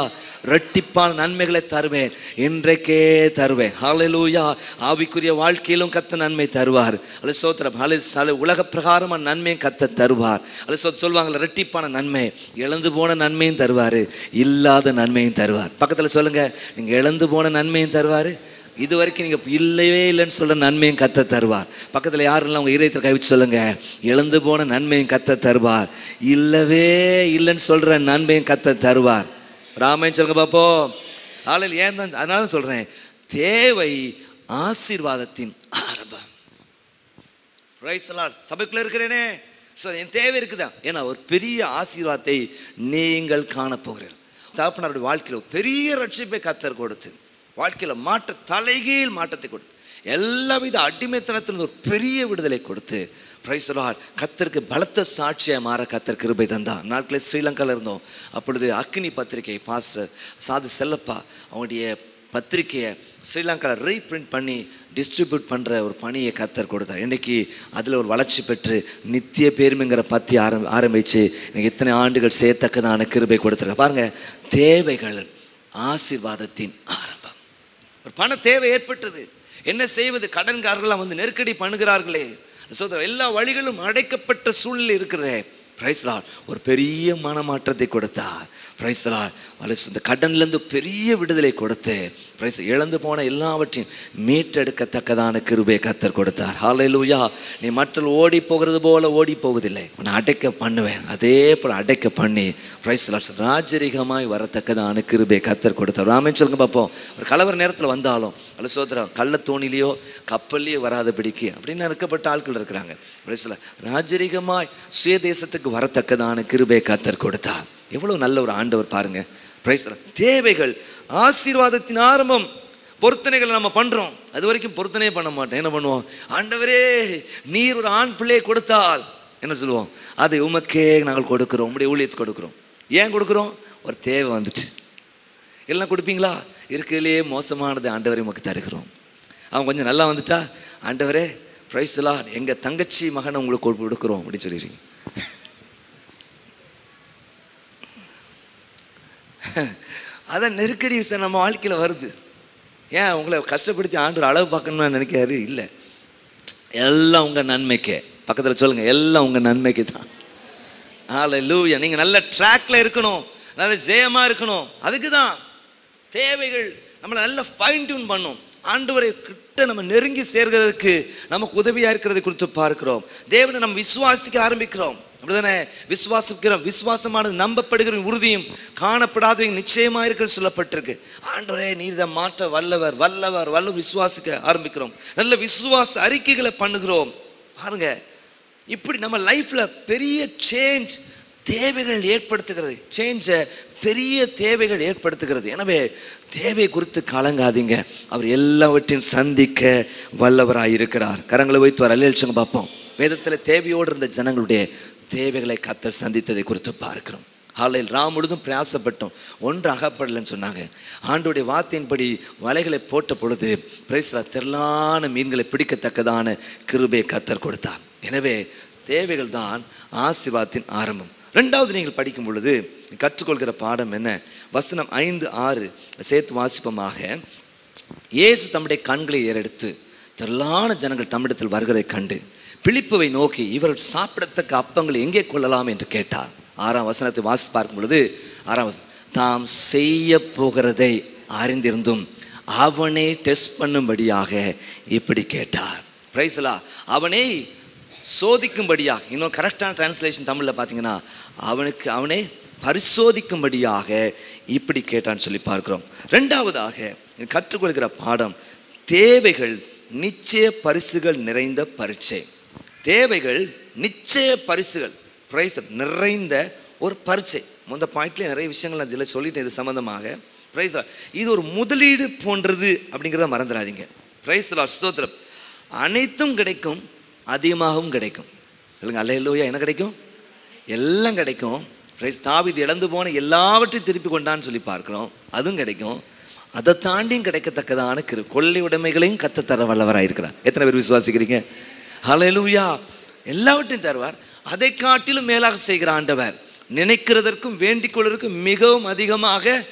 ரெட்டிப்பான நன்மைகளை தருவேன் இன்றைக்கே தருவேன் ஹalleluya ஆவிக்குரிய வாழ்க்கையிலும் கத்த நன்மை தருவார் அல்ல சோத்திரம் ஹalleluya உலக பிரகாரமான நன்மையும் கத்த தருவார் அல்ல சோ சொல்லுவாங்கல்ல ரெட்டிப்பான நன்மை இழந்து போன நன்மையும் தருவார் இல்லாத நன்மையும் தருவார் பக்கத்தில் சொல்லுங்க நீங்க இழந்து போன நன்மையும் தருவார் இது வரைக்கும் நீங்கள் இல்லவே இல்லைன்னு சொல்ற நன்மையும் கத்த தருவார் பக்கத்தில் யாரெல்லாம் உங்கள் இதயத்தில் கைவிச்சு சொல்லுங்க இழந்து போன நன்மையும் கத்த தருவார் இல்லவே இல்லைன்னு சொல்ற நன்மையும் கத்த தருவார் ராமையும் சொல்லுங்க பார்ப்போம் ஆளில் ஏன் தான் அதனால தான் சொல்கிறேன் தேவை ஆசீர்வாதத்தின் ஆரம்பம் ரைஸ் சபைக்குள்ள இருக்கிறேனே ஸோ என் தேவை இருக்குதா ஏன்னா ஒரு பெரிய ஆசீர்வாதத்தை நீங்கள் காணப்போகிறீர்கள் தகப்பனாருடைய வாழ்க்கையில் ஒரு பெரிய ரட்சிப்பை கத்தர் கொடுத்து வாழ்க்கையில் மாற்ற தலைகீழ் மாற்றத்தை கொடுத்து எல்லா வித அடிமைத்தனத்திலிருந்து ஒரு பெரிய விடுதலை கொடுத்து பிரைசலால் கத்தருக்கு பலத்த சாட்சியாக மாற கத்தர் கிருபை தந்தா நாட்களில் ஸ்ரீலங்காவில் இருந்தோம் அப்பொழுது அக்னி பத்திரிகை பாஸ்டர் சாது செல்லப்பா அவங்களுடைய பத்திரிக்கையை ஸ்ரீலங்காவில் ரீப்ரிண்ட் பண்ணி டிஸ்ட்ரிபியூட் பண்ணுற ஒரு பணியை கத்தர் கொடுத்தார் இன்றைக்கி அதில் ஒரு வளர்ச்சி பெற்று நித்திய பேருமைங்கிற பற்றி ஆரம் ஆரம்பித்து எனக்கு இத்தனை ஆண்டுகள் செய்யத்தக்கதான கிருபை கொடுத்துருக்க பாருங்கள் தேவைகள் ஆசீர்வாதத்தின் ஆரம்பம் ஒரு பண தேவை ஏற்பட்டது என்ன செய்வது கடன்காரர்கள்லாம் வந்து நெருக்கடி பண்ணுகிறார்களே சோதரர் எல்லா வழிகளும் அடைக்கப்பட்ட சூழ்நிலை இருக்கிறதே பிரைஸ்லால் ஒரு பெரிய மனமாற்றத்தை கொடுத்தார் பிரைஸ்லால் வலசு இந்த கடன்லேருந்து பெரிய விடுதலை கொடுத்து பிரைஸ் இழந்து போன எல்லாவற்றையும் மீட்டெடுக்கத்தக்கதான கிருபை கத்தர் கொடுத்தார் ஹalleluya நீ மற்றல் ஓடி போகிறது போல ஓடி போவதில்லை உன்னை அடைக்க பண்ணுவேன் அதே போல் அடைக்க பண்ணி பிரைஸ்லால் ராஜரிகமாய் வரத்தக்கதான கிருபை கத்தர் கொடுத்தார் ராமன் சொல்லுங்க பார்ப்போம் ஒரு கலவர நேரத்தில் வந்தாலும் அல்ல சோதரம் கள்ள தோணிலையோ கப்பல்லையோ வராதபடிக்கு அப்படின்னு இருக்கப்பட்ட ஆட்கள் இருக்கிறாங்க பிரைஸ்ல ராஜரிகமாய் சுயதேசத்துக்கு வரத்தக்கதான கிருபை கத்தர் கொடுத்தார் எவ்வளவு நல்ல ஒரு ஆண்டவர் பாருங்க பிரைஸ் தேவைகள் ஆசீர்வாதத்தின் ஆரம்பம் பொருத்தனைகளை நம்ம பண்றோம் அது வரைக்கும் பொருத்தனையே பண்ண மாட்டோம் என்ன பண்ணுவோம் ஆண்டவரே நீர் ஒரு ஆண் பிள்ளையை கொடுத்தால் என்ன சொல்லுவோம் அதை உமக்கே நாங்கள் கொடுக்கிறோம் உங்களுடைய ஊழியத்தை கொடுக்குறோம் ஏன் கொடுக்குறோம் ஒரு தேவை வந்துச்சு எல்லாம் கொடுப்பீங்களா இருக்கிறதுலே மோசமானது ஆண்டவரை உமக்கு தருகிறோம் அவன் கொஞ்சம் நல்லா வந்துட்டா ஆண்டவரே ப்ரைஸ்லாம் எங்கள் தங்கச்சி மகனை உங்களுக்கு கொடு- கொடுக்குறோம் அப்படின்னு சொல்லிடுறீங்க அதான் நெருக்கடி சார் நம்ம வாழ்க்கையில் வருது ஏன் உங்களை கஷ்டப்படுத்தி ஆண்டவர் அளவு பார்க்கணும்னு நினைக்காரு இல்லை எல்லாம் உங்கள் நன்மைக்கே பக்கத்தில் சொல்லுங்கள் எல்லாம் உங்கள் நன்மைக்கு தான் ஹalleluya நீங்கள் நல்ல ட்ராக்ல இருக்கணும் நல்ல ஜெயமாக இருக்கணும் அதுக்கு தான் தேவைகள் நம்மளை நல்ல ஃபைன் டியூன் பண்ணும் ஆண்டவரை கிட்ட நம்ம நெருங்கி சேர்கிறதுக்கு நமக்கு உதவியாக இருக்கிறதை குறித்து பார்க்கிறோம் தேவனை நம்ம விசுவாசிக்க ஆரம்பிக்கிறோம் அப்படிதானே விசுவாசிக்கிறோம் விசுவாசமானது நம்பப்படுகிற உறுதியும் காணப்படாதவங்க நிச்சயமா இருக்குன்னு சொல்லப்பட்டிருக்கு ஆண்டவரே நீர் இதை மாற்ற வல்லவர் வல்லவர் வல்ல விசுவாசிக்க ஆரம்பிக்கிறோம் நல்ல விசுவாச அறிக்கைகளை பண்ணுகிறோம் பாருங்க இப்படி நம்ம லைஃப்ல பெரிய சேஞ்ச் தேவைகள் ஏற்படுத்துகிறது சேஞ்சை பெரிய தேவைகள் ஏற்படுத்துகிறது எனவே தேவை குறித்து கலங்காதீங்க அவர் எல்லாவற்றையும் சந்திக்க வல்லவராய் இருக்கிறார் கரங்களை வைத்து வர அல்லேல்சங்க பார்ப்போம் வேதத்தில் தேவையோடு இருந்த ஜனங்களுடைய தேவைகளை கத்தர் சந்தித்ததை குறித்து பார்க்கிறோம் ஹாலையில் ராம் முழுதும் பிரயாசப்பட்டோம் ஒன்று அகப்படலைன்னு சொன்னாங்க ஆண்டோடைய வார்த்தையின்படி வலைகளை போட்ட பொழுது பிரைஸ்ல திரளான மீன்களை பிடிக்கத்தக்கதான கிருபை கத்தர் கொடுத்தார் எனவே தேவைகள் தான் ஆசீர்வாதத்தின் ஆரம்பம் ரெண்டாவது நீங்கள் படிக்கும் பொழுது கற்றுக்கொள்கிற பாடம் என்ன வசனம் ஐந்து ஆறு சேர்த்து வாசிப்பமாக இயேசு தம்முடைய கண்களை ஏறெடுத்து திரளான ஜனங்கள் தம்மிடத்தில் வருகிறதை கண்டு பிலிப்புவை நோக்கி இவர்கள் சாப்பிடத்தக்க அப்பங்களை எங்கே கொள்ளலாம் என்று கேட்டார் ஆறாம் வசனத்தை வாசி பார்க்கும் பொழுது ஆறாம் வசனம் தாம் செய்ய போகிறதை அறிந்திருந்தும் அவனை டெஸ்ட் பண்ணும்படியாக இப்படி கேட்டார் பிரைஸ்லா அவனை சோதிக்கும்படியாக இன்னும் கரெக்டான டிரான்ஸ்லேஷன் தமிழில் பார்த்தீங்கன்னா அவனுக்கு அவனை பரிசோதிக்கும்படியாக இப்படி கேட்டான்னு சொல்லி பார்க்கிறோம் ரெண்டாவதாக கற்றுக்கொள்கிற பாடம் தேவைகள் நிச்சய பரிசுகள் நிறைந்த பரீட்சை தேவைகள் நிச்சய பரிசுகள் பிரைஸ் நிறைந்த ஒரு பரீட்சை முந்த பாயிண்ட்லேயே நிறைய விஷயங்கள் நான் இதில் சொல்லிட்டேன் இது சம்மந்தமாக பிரைஸ் இது ஒரு முதலீடு போன்றது அப்படிங்கிறத மறந்துடாதீங்க பிரைஸ் ஸ்தோத்திரம் அனைத்தும் கிடைக்கும் அதிகமாகவும் கிடைக்கும் சொல்லுங்க அல்ல என்ன கிடைக்கும் எல்லாம் கிடைக்கும் பிரைஸ் தாவிது இழந்து போன எல்லாவற்றையும் திருப்பி கொண்டான்னு சொல்லி பார்க்கிறோம் அதுவும் கிடைக்கும் அதை தாண்டியும் கிடைக்கத்தக்கதான கிரு கொள்ளை உடைமைகளையும் கத்த தர வல்லவராக இருக்கிறார் எத்தனை பேர் விசுவாசிக்கிறீங்க ஹalleluya எல்லாவற்றையும் தருவார் அதை காட்டிலும் மேலாக செய்கிற ஆண்டவர் நினைக்கிறதற்கும் வேண்டிக் கொள்வதற்கும் மிகவும் அதிகமாக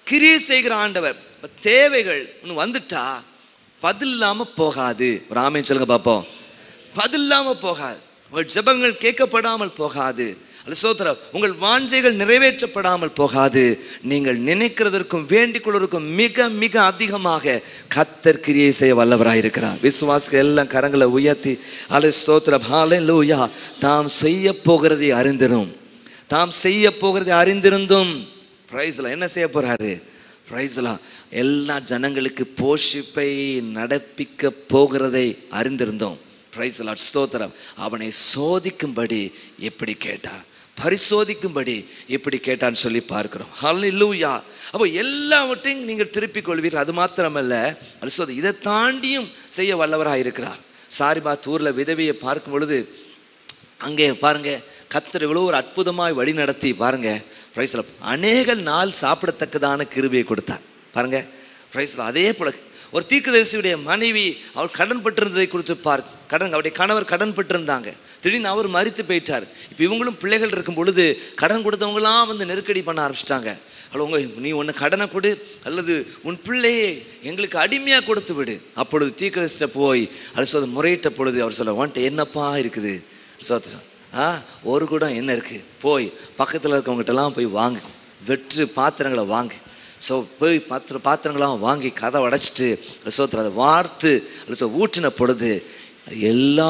கிரியை செய்கிற ஆண்டவர் இப்ப தேவைகள் ஒன்று வந்துட்டா பதில் இல்லாம போகாது ஒரு ஆமேன் சொல்லுங்க பார்ப்போம் பதில் இல்லாம போகாது உங்கள் ஜெபங்கள் கேட்கப்படாமல் போகாது அல்ல சோத்திரம் உங்கள் வாஞ்சைகள் நிறைவேற்றப்படாமல் போகாது நீங்கள் நினைக்கிறதற்கும் வேண்டிக் கொள்வதற்கும் மிக மிக அதிகமாக கத்தர் கிரியை செய்ய வல்லவராயிருக்கிறார் விசுவாசிகள் எல்லாம் கரங்களை உயர்த்தி அல்ல ஸ்தோத்திரம் ஹாலே லூயா தாம் செய்ய போகிறதை அறிந்திரும் தாம் செய்ய போகிறதை அறிந்திருந்தும் பிரைஸ்ல என்ன செய்ய போறாரு பிரைஸ்லாம் எல்லா ஜனங்களுக்கு போஷிப்பை நடப்பிக்க போகிறதை அறிந்திருந்தோம் பிரைஸ்லா ஸ்தோத்திரம் அவனை சோதிக்கும்படி எப்படி கேட்டார் பரிசோதிக்கும்படி எப்படி கேட்டான்னு சொல்லி பார்க்கிறோம் ஹalleluya அப்போ எல்லாவற்றையும் நீங்கள் திருப்பிக் கொள்வீர்கள் அது மாத்திரமல்ல அது சோதி இதை தாண்டியும் செய்ய வல்லவராக இருக்கிறார் சாரிபாத் ஊரில் விதவியை பார்க்கும் பொழுது அங்கே பாருங்க கத்தர் இவ்வளோ ஒரு அற்புதமாய் வழி நடத்தி பாருங்க பிரைஸ்ல அநேக நாள் சாப்பிடத்தக்கதான கிருபையை கொடுத்தார் பாருங்க பிரைஸ்ல அதே போல ஒரு தீர்க்கதரிசியுடைய மனைவி அவர் கடன் பட்டிருந்ததை குறித்து பார் கடன் அவருடைய கணவர் கடன் பட்டிருந்தாங்க திடீர்னு அவர் மறித்து போயிட்டார் இப்போ இவங்களும் பிள்ளைகள் இருக்கும் பொழுது கடன் கொடுத்தவங்களாம் வந்து நெருக்கடி பண்ண ஆரம்பிச்சிட்டாங்க அல்ல உங்க நீ ஒன்று கடனை கொடு அல்லது உன் பிள்ளையை எங்களுக்கு அடிமையாக கொடுத்து விடு அப்பொழுது தீர்க்கதரிசிட்ட போய் அது சொல்ல முறையிட்ட பொழுது அவர் சொல்ல உன்ட்ட என்னப்பா இருக்குது சோத்திரம் ஆ ஒரு குடம் என்ன இருக்குது போய் பக்கத்தில் இருக்கவங்ககிட்டலாம் போய் வாங்கு வெற்று பாத்திரங்களை வாங்கு ஸோ போய் பாத்திர பாத்திரங்களாம் வாங்கி கதை உடைச்சிட்டு சோத்திரம் அதை வார்த்து ஸோ ஊற்றின பொழுது எல்லா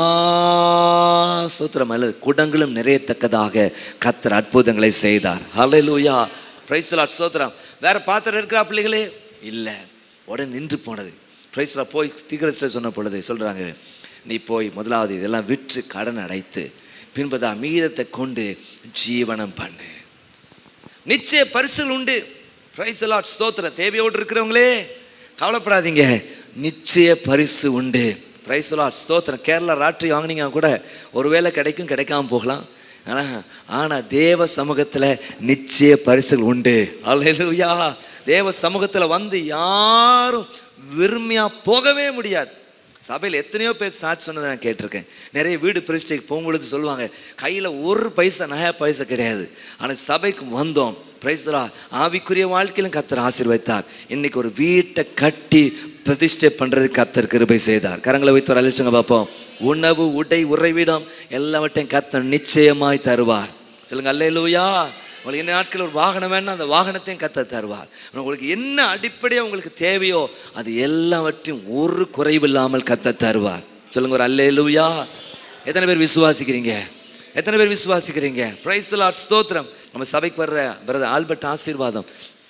சோத்திரம் மேல குடங்களும் நிறையத்தக்கதாக கத்தர் அற்புதங்களை செய்தார் ஹalleluya பிரைஸ் லார்ட் சோத்திரம் வேற பாத்திரம் இருக்கிறா பிள்ளைகளே இல்லை உடனே நின்று போனது பிரைஸ்ல போய் தீக்கிரஸ்ல சொன்ன பொழுது சொல்றாங்க நீ போய் முதலாவது இதெல்லாம் விற்று கடன் அடைத்து பின்பதா மீதத்தை கொண்டு ஜீவனம் பண்ணு நிச்சய பரிசுகள் உண்டு பிரைஸ் லார்ட் ஸ்தோத்திரம் தேவையோடு இருக்கிறவங்களே கவலைப்படாதீங்க நிச்சய பரிசு உண்டு பிரைஸ் லார்ட் ஸ்தோத்திரம் கேரளா ராட்ரி வாங்குனீங்க கூட ஒருவேளை கிடைக்கும் கிடைக்காம போகலாம் ஆனால் ஆனால் தேவ சமூகத்தில் நிச்சய பரிசுகள் உண்டு அல்லேலூயா தேவ சமூகத்தில் வந்து யாரும் விரும்பியாக போகவே முடியாது சபையில் எத்தனையோ பேர் சாட்சி சொன்னதை நான் கேட்டிருக்கேன் நிறைய வீடு பிரதிஷ்டைக்கு போகும்பொழுது சொல்லுவாங்க கையில் ஒரு பைசா நகை பைசா கிடையாது ஆனால் சபைக்கு வந்தோம் பிரைஸ்லா ஆவிக்குரிய வாழ்க்கையிலும் கத்தர் ஆசீர்வைத்தார் இன்னைக்கு ஒரு வீட்டை கட்டி பிரதிஷ்டை பண்ணுறதுக்கு கத்தர் கிருபை செய்தார் கரங்களை வைத்து ஒரு அழிச்சுங்க பார்ப்போம் உணவு உடை உறைவிடம் எல்லாவற்றையும் கத்தர் நிச்சயமாய் தருவார் சொல்லுங்க அல்லேலூயா உங்களுக்கு என்ன நாட்கள் ஒரு வாகனம் வேணா அந்த வாகனத்தையும் கத்த தருவார் உங்களுக்கு என்ன அடிப்படையாக உங்களுக்கு தேவையோ அது எல்லாவற்றையும் ஒரு குறைவில்லாமல் கத்த தருவார் சொல்லுங்க ஒரு அல்லேலூயா எத்தனை பேர் விசுவாசிக்கிறீங்க எத்தனை பேர் விசுவாசிக்கிறீங்க பிரைஸ் லார்ட் ஸ்தோத்திரம் நம்ம சபைக்கு வர்ற பிரதர் ஆல்பர்ட் ஆசீர்வாதம்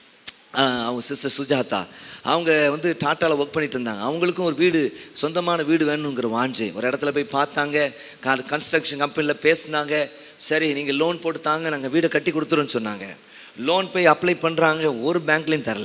ஆஹ் அவங்க சிஸ்டர் சுஜாதா அவங்க வந்து டாட்டாவில் ஒர்க் பண்ணிட்டு இருந்தாங்க அவங்களுக்கும் ஒரு வீடு சொந்தமான வீடு வேணுங்கிற வாஞ்சை ஒரு இடத்துல போய் பார்த்தாங்க கன்ஸ்ட்ரக்ஷன் கம்பெனியில் பேசுனாங்க சரி நீங்கள் லோன் போட்டு தாங்க நாங்கள் வீடை கட்டி கொடுத்துருன்னு சொன்னாங்க லோன் போய் அப்ளை பண்ணுறாங்க ஒரு பேங்க்லேயும் தரல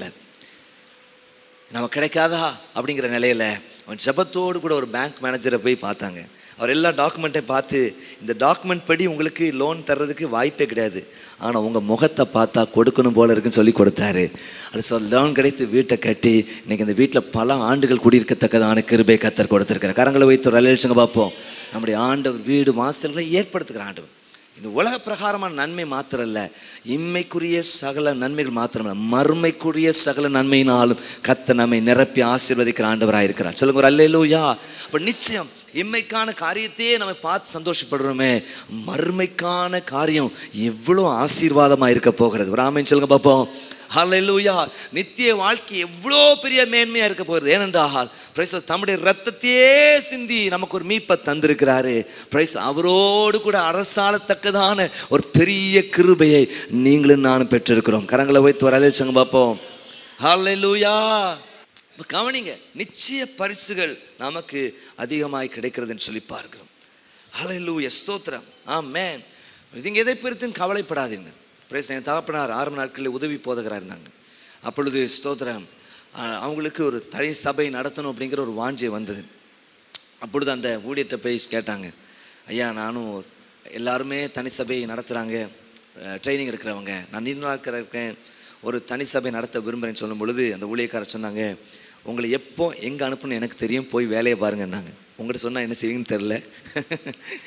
நம்ம கிடைக்காதா அப்படிங்கிற நிலையில அவன் ஜெபத்தோடு கூட ஒரு பேங்க் மேனேஜரை போய் பார்த்தாங்க அவர் எல்லா டாக்குமெண்ட்டையும் பார்த்து இந்த டாக்குமெண்ட் படி உங்களுக்கு லோன் தர்றதுக்கு வாய்ப்பே கிடையாது ஆனால் உங்கள் முகத்தை பார்த்தா கொடுக்கணும் போல இருக்குன்னு சொல்லி கொடுத்தாரு அது சொல் லோன் கிடைத்து வீட்டை கட்டி இன்னைக்கு இந்த வீட்டில் பல ஆண்டுகள் குடியிருக்கத்தக்கதான கிருபை கத்தர் கொடுத்துருக்காரு கரங்களை வைத்து ஒரு அலையலிச்சுங்க பார்ப்போம் நம்முடைய ஆண்டவர் வீடு வாசல்களை ஏற்படுத்துகிற ஆண்டவர் இந்த உலக பிரகாரமான நன்மை மாத்திரம் இல்ல இம்மைக்குரிய சகல நன்மைகள் மாத்திரமல்ல மறுமைக்குரிய சகல நன்மையினாலும் கத்த நம்மை நிரப்பி ஆசீர்வதிக்கிற ஆண்டவராக இருக்கிறார் சொல்லுங்க ஒரு அல்லேலூயா அப்ப நிச்சயம் இம்மைக்கான காரியத்தையே நம்ம பார்த்து சந்தோஷப்படுறோமே மறுமைக்கான காரியம் எவ்வளோ ஆசீர்வாதமாக இருக்க போகிறது ஒரு ஆமைன்னு சொல்லுங்க பார்ப்போம் ஹalleluya நித்திய வாழ்க்கை எவ்வளோ பெரிய மேன்மையா இருக்க போகிறது ஏனென்றால் பிரைஸ் தம்முடைய ரத்தத்தையே சிந்தி நமக்கு ஒரு மீட்பை தந்திருக்கிறாரு பிரைஸ் அவரோடு கூட அரசாளத்தக்கதான ஒரு பெரிய கிருபையை நீங்களும் நானும் பெற்றிருக்கிறோம் கரங்களை வைத்து ஒரு அலைச்சங்க பார்ப்போம் ஹalleluya இப்ப கவனிங்க நிச்சய பரிசுகள் நமக்கு அதிகமாய் கிடைக்கிறதுன்னு சொல்லி பார்க்கிறோம் ஹalleluya ஸ்தோத்திரம் ஆமென் இதுங்க எதை குறித்தும் கவலைப்படாதீங்க பிரேஸ் என் தகப்பனார் ஆரம்ப நாட்களில் உதவி போதகராக இருந்தாங்க அப்பொழுது ஸ்தோத்திரம் ஆஹ், அவங்களுக்கு ஒரு தனி சபை நடத்தணும் அப்படிங்கிற ஒரு வாஞ்சை வந்தது அப்பொழுது அந்த ஊழியர்கிட்ட போய் கேட்டாங்க ஐயா நானும் ஒரு- எல்லாருமே தனி சபை நடத்துகிறாங்க ட்ரைனிங் எடுக்கிறவங்க நான் நீண்ட நாட்கள் இருக்கேன் ஒரு தனி சபை நடத்த விரும்புகிறேன்னு சொல்லும் பொழுது அந்த ஊழியக்காரர் சொன்னாங்க உங்களை எப்போ எங்கே அனுப்பணும்னு எனக்கு தெரியும் போய் வேலையை பாருங்கன்னாங்க உங்கள்கிட்ட சொன்னால் என்ன செய்வீங்கன்னு தெரில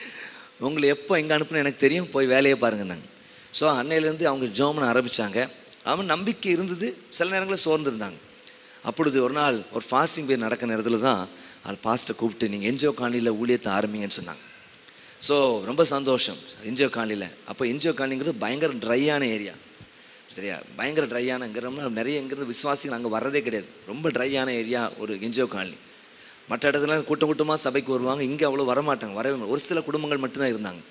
உங்களை எப்போ எங்கே அனுப்பணும் எனக்கு தெரியும் போய் வேலையை பாருங்கன்னாங்க ஸோ அன்னையிலேருந்து அவங்க ஜோமன் ஆரம்பித்தாங்க அவன் நம்பிக்கை இருந்தது சில நேரங்களில் சோர்ந்திருந்தாங்க அப்பொழுது ஒரு நாள் ஒரு ஃபாஸ்டிங் பேர் நடக்கிற நேரத்தில் தான் அது பாஸ்ட்டை கூப்பிட்டு நீங்கள் என்ஜிஓ காலனியில் ஊழியத்தை ஆரம்பிங்கன்னு சொன்னாங்க ஸோ ரொம்ப சந்தோஷம் என்ஜிஓ காலனியில் அப்போ என்ஜிஓ காலனிங்கிறது பயங்கர ட்ரையான ஏரியா சரியா பயங்கர ட்ரையானங்கிறோம்னா நிறைய இங்கிருந்து விசுவாசிகள் அங்கே வர்றதே கிடையாது ரொம்ப ட்ரையான ஏரியா ஒரு என்ஜிஓ காலனி மற்ற இடத்துல கூட்டம் கூட்டமாக சபைக்கு வருவாங்க இங்கே அவ்வளோ வரமாட்டாங்க வரவே மாட்டாங்க. ஒரு சில குடும்பங்கள் மட்டும்தான் இருந்தாங்க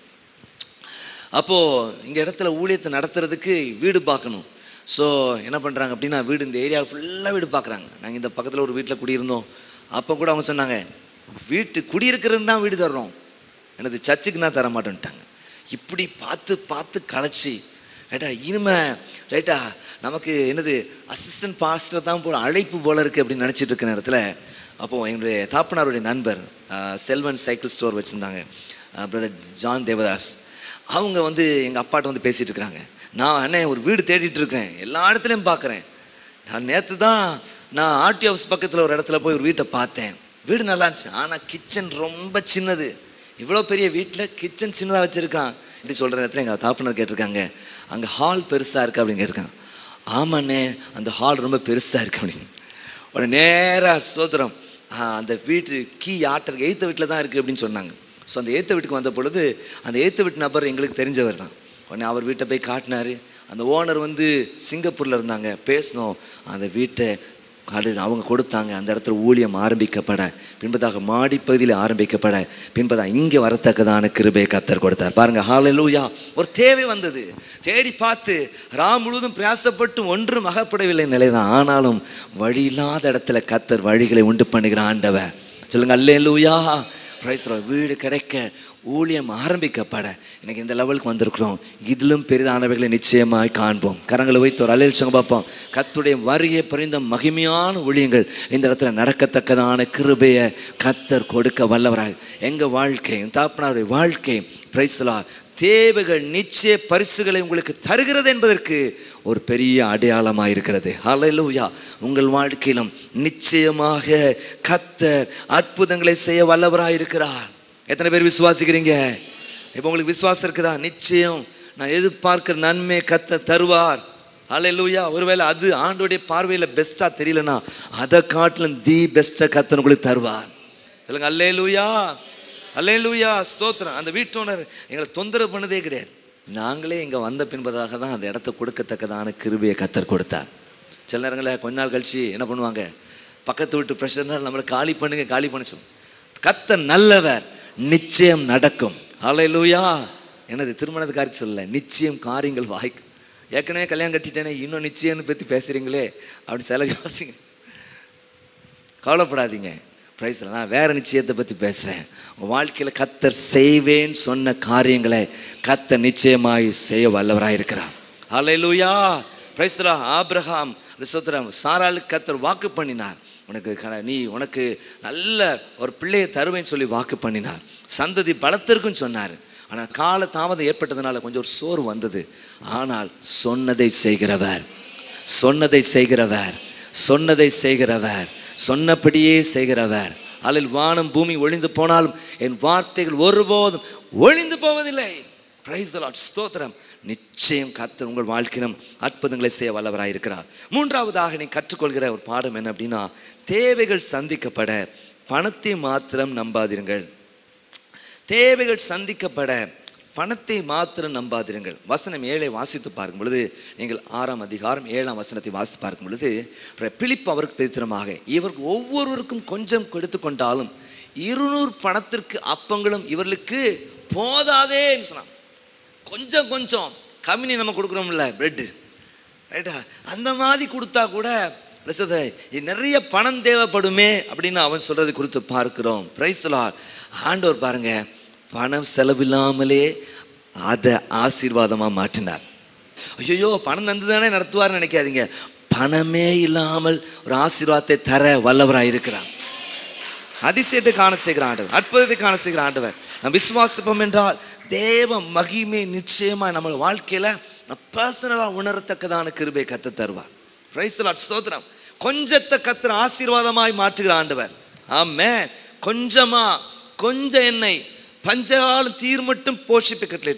அப்போது இங்கே இடத்துல ஊழியத்தை நடத்துறதுக்கு வீடு பார்க்கணும் ஸோ என்ன பண்ணுறாங்க அப்படின்னா வீடு இந்த ஏரியா ஃபுல்லாக வீடு பார்க்குறாங்க நாங்கள் இந்த பக்கத்தில் ஒரு வீட்டில் குடியிருந்தோம் அப்போ கூட அவங்க சொன்னாங்க வீட்டு குடியிருக்கிறது தான் வீடு தர்றோம் எனது சர்ச்சுக்கு நான் தர மாட்டேன்ட்டாங்க இப்படி பார்த்து பார்த்து களைச்சி ரைட்டா இனிமே ரைட்டா நமக்கு என்னது அசிஸ்டன்ட் பாஸ்டர் தான் போல அழைப்பு போல இருக்குது அப்படின்னு நினச்சிட்டு இருக்கிற நேரத்தில் அப்போது என்னுடைய தாப்பனாருடைய நண்பர் அஹ், செல்வன் சைக்கிள் ஸ்டோர் வச்சுருந்தாங்க பிரதர் ஜான் தேவதாஸ் அவங்க வந்து எங்கள் அப்பாட்ட வந்து பேசிகிட்டு இருக்கிறாங்க நான் அண்ணே ஒரு வீடு தேடிட்டு இருக்கேன் எல்லா இடத்துலையும் பார்க்குறேன் நான் நேற்று தான் நான் ஆர்டி ஹவுஸ் பக்கத்தில் ஒரு இடத்துல போய் ஒரு வீட்டை பார்த்தேன் வீடு நல்லா இருந்துச்சு ஆனால் கிச்சன் ரொம்ப சின்னது இவ்வளோ பெரிய வீட்டில் கிச்சன் சின்னதாக வச்சுருக்கான் இப்படி சொல்கிற நேரத்தில் எங்கள் தாப்பனர் கேட்டிருக்காங்க அங்கே ஹால் பெருசாக இருக்கு அப்படின்னு கேட்டிருக்காங்க ஆமாண்ணே அந்த ஹால் ரொம்ப பெருசாக இருக்கு அப்படின்னு ஒரு நேராக ஸ்தோத்திரம் ஆ, அந்த வீட்டு கீ ஆட்டர் எய்த்த வீட்டில் தான் இருக்குது அப்படின்னு சொன்னாங்க ஸோ அந்த ஏத்த வீட்டுக்கு வந்த பொழுது அந்த ஏத்த வீட்டு நபர் எங்களுக்கு தெரிஞ்சவர் தான் உடனே அவர் வீட்டை போய் காட்டினாரு அந்த ஓனர் வந்து சிங்கப்பூரில் இருந்தாங்க பேசினோம் அந்த வீட்டை அது அவங்க கொடுத்தாங்க அந்த இடத்துல ஊழியம் ஆரம்பிக்கப்பட பின்பதாக மாடிப்பகுதியில் ஆரம்பிக்கப்பட பின்பதாக இங்கே வரத்தக்கதான கிருபை கத்தர் கொடுத்தார் பாருங்க ஹalleluya ஒரு தேவை வந்தது தேடி பார்த்து ரா முழுவதும் பிரயாசப்பட்டு ஒன்றும் அகப்படவில்லை நிலைதான் ஆனாலும் வழி இல்லாத இடத்துல கத்தர் வழிகளை உண்டு பண்ணுகிற ஆண்டவர் சொல்லுங்க அல்லேலூயா பிரைஸ் வீடு கிடைக்க ஊழியம் ஆரம்பிக்கப்பட இன்னைக்கு இந்த லெவலுக்கு வந்திருக்கிறோம் இதிலும் பெரிதானவைகளை நிச்சயமாய் காண்போம் கரங்களை வைத்து ஒரு அலையில் சங்க பார்ப்போம் கத்துடைய வருகை பறிந்த மகிமையான ஊழியங்கள் இந்த இடத்துல நடக்கத்தக்கதான கிருபையை கத்தர் கொடுக்க வல்லவராக எங்கள் வாழ்க்கை என் தாப்பனாருடைய வாழ்க்கை பிரைஸ்லா தேவைகள் நிச்சய பரிசுகளை உங்களுக்கு தருகிறது என்பதற்கு ஒரு பெரிய அடையாளமாக இருக்கிறது ஹalleluya உங்கள் வாழ்க்கையிலும் நிச்சயமாக கத்தர் அற்புதங்களை செய்ய வல்லவராக இருக்கிறார் எத்தனை பேர் விசுவாசிக்கிறீங்க இப்போ உங்களுக்கு விசுவாசம் இருக்குதா நிச்சயம் நான் எதிர்பார்க்கிற நன்மை கத்த தருவார் ஹalleluya ஒருவேளை அது ஆண்டோடைய பார்வையில் பெஸ்ட்டாக தெரியலனா அதை காட்டிலும் தி பெஸ்ட்டை கத்தர் உங்களுக்கு தருவார் சொல்லுங்க அல்லேலூயா அல்லேலூயா ஸ்தோத்திரம் அந்த வீட்டோனர் எங்களை தொந்தரவு பண்ணதே கிடையாது நாங்களே இங்கே வந்த பின்பதாக தான் அந்த இடத்த கொடுக்கத்தக்கதான கிருபையை கத்தர் கொடுத்தார் சில நேரங்களில் கொஞ்ச நாள் கழிச்சு என்ன பண்ணுவாங்க பக்கத்து வீட்டு பிரச்சனை நம்மளை காலி பண்ணுங்க காலி பண்ண சொல்லும் கத்தர் நல்லவர் நிச்சயம் நடக்கும் அல்லேலூயா எனது திருமணத்து காரியம் சொல்லல நிச்சயம் காரியங்கள் வாய்க்கு ஏற்கனவே கல்யாணம் கட்டிட்டேனே இன்னும் நிச்சயம்னு பற்றி பேசுகிறீங்களே அப்படி சில யோசிங்க கவலைப்படாதீங்க பிரைஸில் நான் வேற நிச்சயத்தை பற்றி பேசுகிறேன் உன் வாழ்க்கையில் கத்தர் செய்வேன்னு சொன்ன காரியங்களை கத்தர் நிச்சயமாய் செய்ய வல்லவராக இருக்கிறார் ஹalleluya பிரைஸ்லா ஆபிரகாம் ரிசோத்திரம் சாராளுக்கு கத்தர் வாக்கு பண்ணினார் உனக்கு க- நீ உனக்கு நல்ல ஒரு பிள்ளையை தருவேன்னு சொல்லி வாக்கு பண்ணினார் சந்ததி பலத்திற்கும் சொன்னார் ஆனால் கால தாமதம் ஏற்பட்டதுனால கொஞ்சம் ஒரு சோறு வந்தது ஆனால் சொன்னதை செய்கிறவர் சொன்னதை செய்கிறவர் சொன்னதை செய்கிறவர் சொன்னபடியே செய்கிறவர் அதில் வானம் பூமி ஒளிந்து போனாலும் என் வார்த்தைகள் ஒருபோதும் ஒளிந்து போவதில்லை பிரைஸ் ஸ்தோத்திரம் நிச்சயம் கர்த்தர் உங்கள் வாழ்க்கையிலும் அற்புதங்களை செய்ய வல்லவராக இருக்கிறார் மூன்றாவதாக நீ கற்றுக்கொள்கிற ஒரு பாடம் என்ன அப்படின்னா தேவைகள் சந்திக்கப்பட பணத்தை மாத்திரம் நம்பாதிருங்கள் தேவைகள் சந்திக்கப்பட பணத்தை மாத்திரம் நம்பாதிருங்கள் வசனம் ஏழை வாசித்து பார்க்கும் பொழுது நீங்கள் ஆறாம் அதிகாரம் ஏழாம் வசனத்தை வாசித்து பார்க்கும் பொழுது பிற- பிலிப்பு அவருக்கு பிரித்திரமாக இவருக்கு ஒவ்வொருவருக்கும் கொஞ்சம் கொடுத்து கொண்டாலும் இருநூறு பணத்திற்கு அப்பங்களும் இவர்களுக்கு போதாதேன்னு சொன்னான் கொஞ்சம் கொஞ்சம் கம்மினி நம்ம கொடுக்குறோம்ல பிரெட்டு ரைட்டா அந்த மாதிரி கொடுத்தா கூட ரசத, இது நிறைய பணம் தேவைப்படுமே அப்படின்னு அவன் சொல்றது குறித்து பார்க்கிறோம் பிரைஸ்லார் ஆண்டவர் பாருங்க பணம் செலவில்லாமலே அதை ஆசீர்வாதமாக மாற்றினார் ஐயோ பணம் தந்து தானே நடத்துவார்னு நினைக்காதீங்க பணமே இல்லாமல் ஒரு ஆசீர்வாதத்தை தர வல்லவராக இருக்கிறார் அதிசயத்தை காண செய்கிற ஆண்டவர் அற்புதத்தை காண செய்கிற ஆண்டவர் நம்ம விசுவாசிப்போம் என்றால் தேவ மகிமை நிச்சயமா நம்ம வாழ்க்கையில பர்சனலாக உணரத்தக்கதான கிருபை கத்து தருவார் பிரைஸ் ஸ்தோத்திரம் கொஞ்சத்தை கத்துற ஆசீர்வாதமாய் மாற்றுகிற ஆண்டவர் ஆமே கொஞ்சமா கொஞ்சம் எண்ணெய் பஞ்சகாலம் தீர் மட்டும் போஷிப்பு கட்டளிட்டது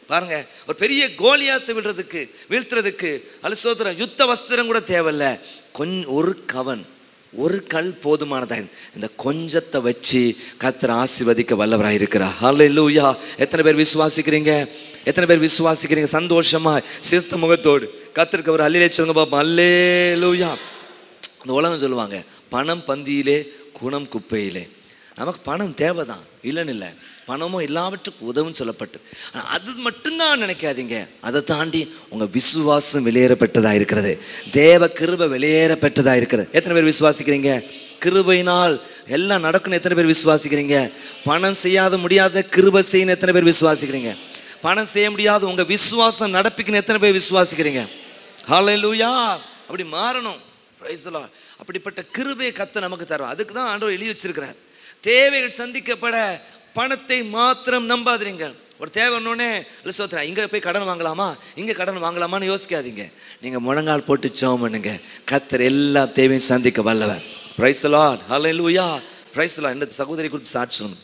பாருங்க ஒரு பெரிய கோலியாத்தை விடுறதுக்கு வீழ்த்துறதுக்கு அலுசோத்திரம் யுத்த வஸ்திரம் கூட தேவையில்ல கொஞ் ஒரு கவன் ஒரு கல் போதுமானதாக இந்த கொஞ்சத்தை வச்சு கத்தர் ஆசீர்வதிக்க வல்லவராக இருக்கிறார் ஹalleluya எத்தனை பேர் விசுவாசிக்கிறீங்க எத்தனை பேர் விசுவாசிக்கிறீங்க சந்தோஷமா சிறுத்த முகத்தோடு கத்தருக்கு அவர் அல்லிலே சொல்லுங்க பாப்போம் அல்லேலூயா இந்த உலகம் சொல்லுவாங்க பணம் பந்தியிலே குணம் குப்பையிலே நமக்கு பணம் தேவைதான் இல்லைன்னு இல்லை பணமும் எல்லாவற்றுக்கும் உதவும் சொல்லப்பட்டு ஆனா, அது மட்டும்தான் நினைக்காதீங்க அதை தாண்டி உங்க விசுவாசம் வெளியேறப்பட்டதா இருக்கிறது தேவ கிருபை வெளியேறப்பட்டதா இருக்கிறது எத்தனை பேர் விசுவாசிக்கிறீங்க கிருபையினால் எல்லாம் நடக்கணும் எத்தனை பேர் விசுவாசிக்கிறீங்க பணம் செய்யாத முடியாத கிருபை செய்யணும் எத்தனை பேர் விசுவாசிக்கிறீங்க பணம் செய்ய முடியாத உங்க விசுவாசம் நடப்பிக்கணும் எத்தனை பேர் விசுவாசிக்கிறீங்க ஹalleluya அப்படி மாறணும் Praise the Lord. அப்படிப்பட்ட கிருபையை கத்த நமக்கு தரும் அதுக்கு தான் ஆண்டவர் எழுதி வச்சிருக்கிறார் தேவைகள் சந்திக்கப்பட பணத்தை மாத்திரம் நம்பாதீங்க ஒரு தேவைன்னொடனே இல்லை சோத்ரா இங்கே போய் கடன் வாங்கலாமா இங்கே கடன் வாங்கலாமான்னு யோசிக்காதீங்க நீங்கள் முழங்கால் போட்டு ஜெபம் பண்ணுங்க கத்தர் எல்லா தேவையும் சந்திக்க வல்லவர் praise Lord hallelujah praise Lord இந்த சகோதரி குறித்து சாட்சி சொல்லணும்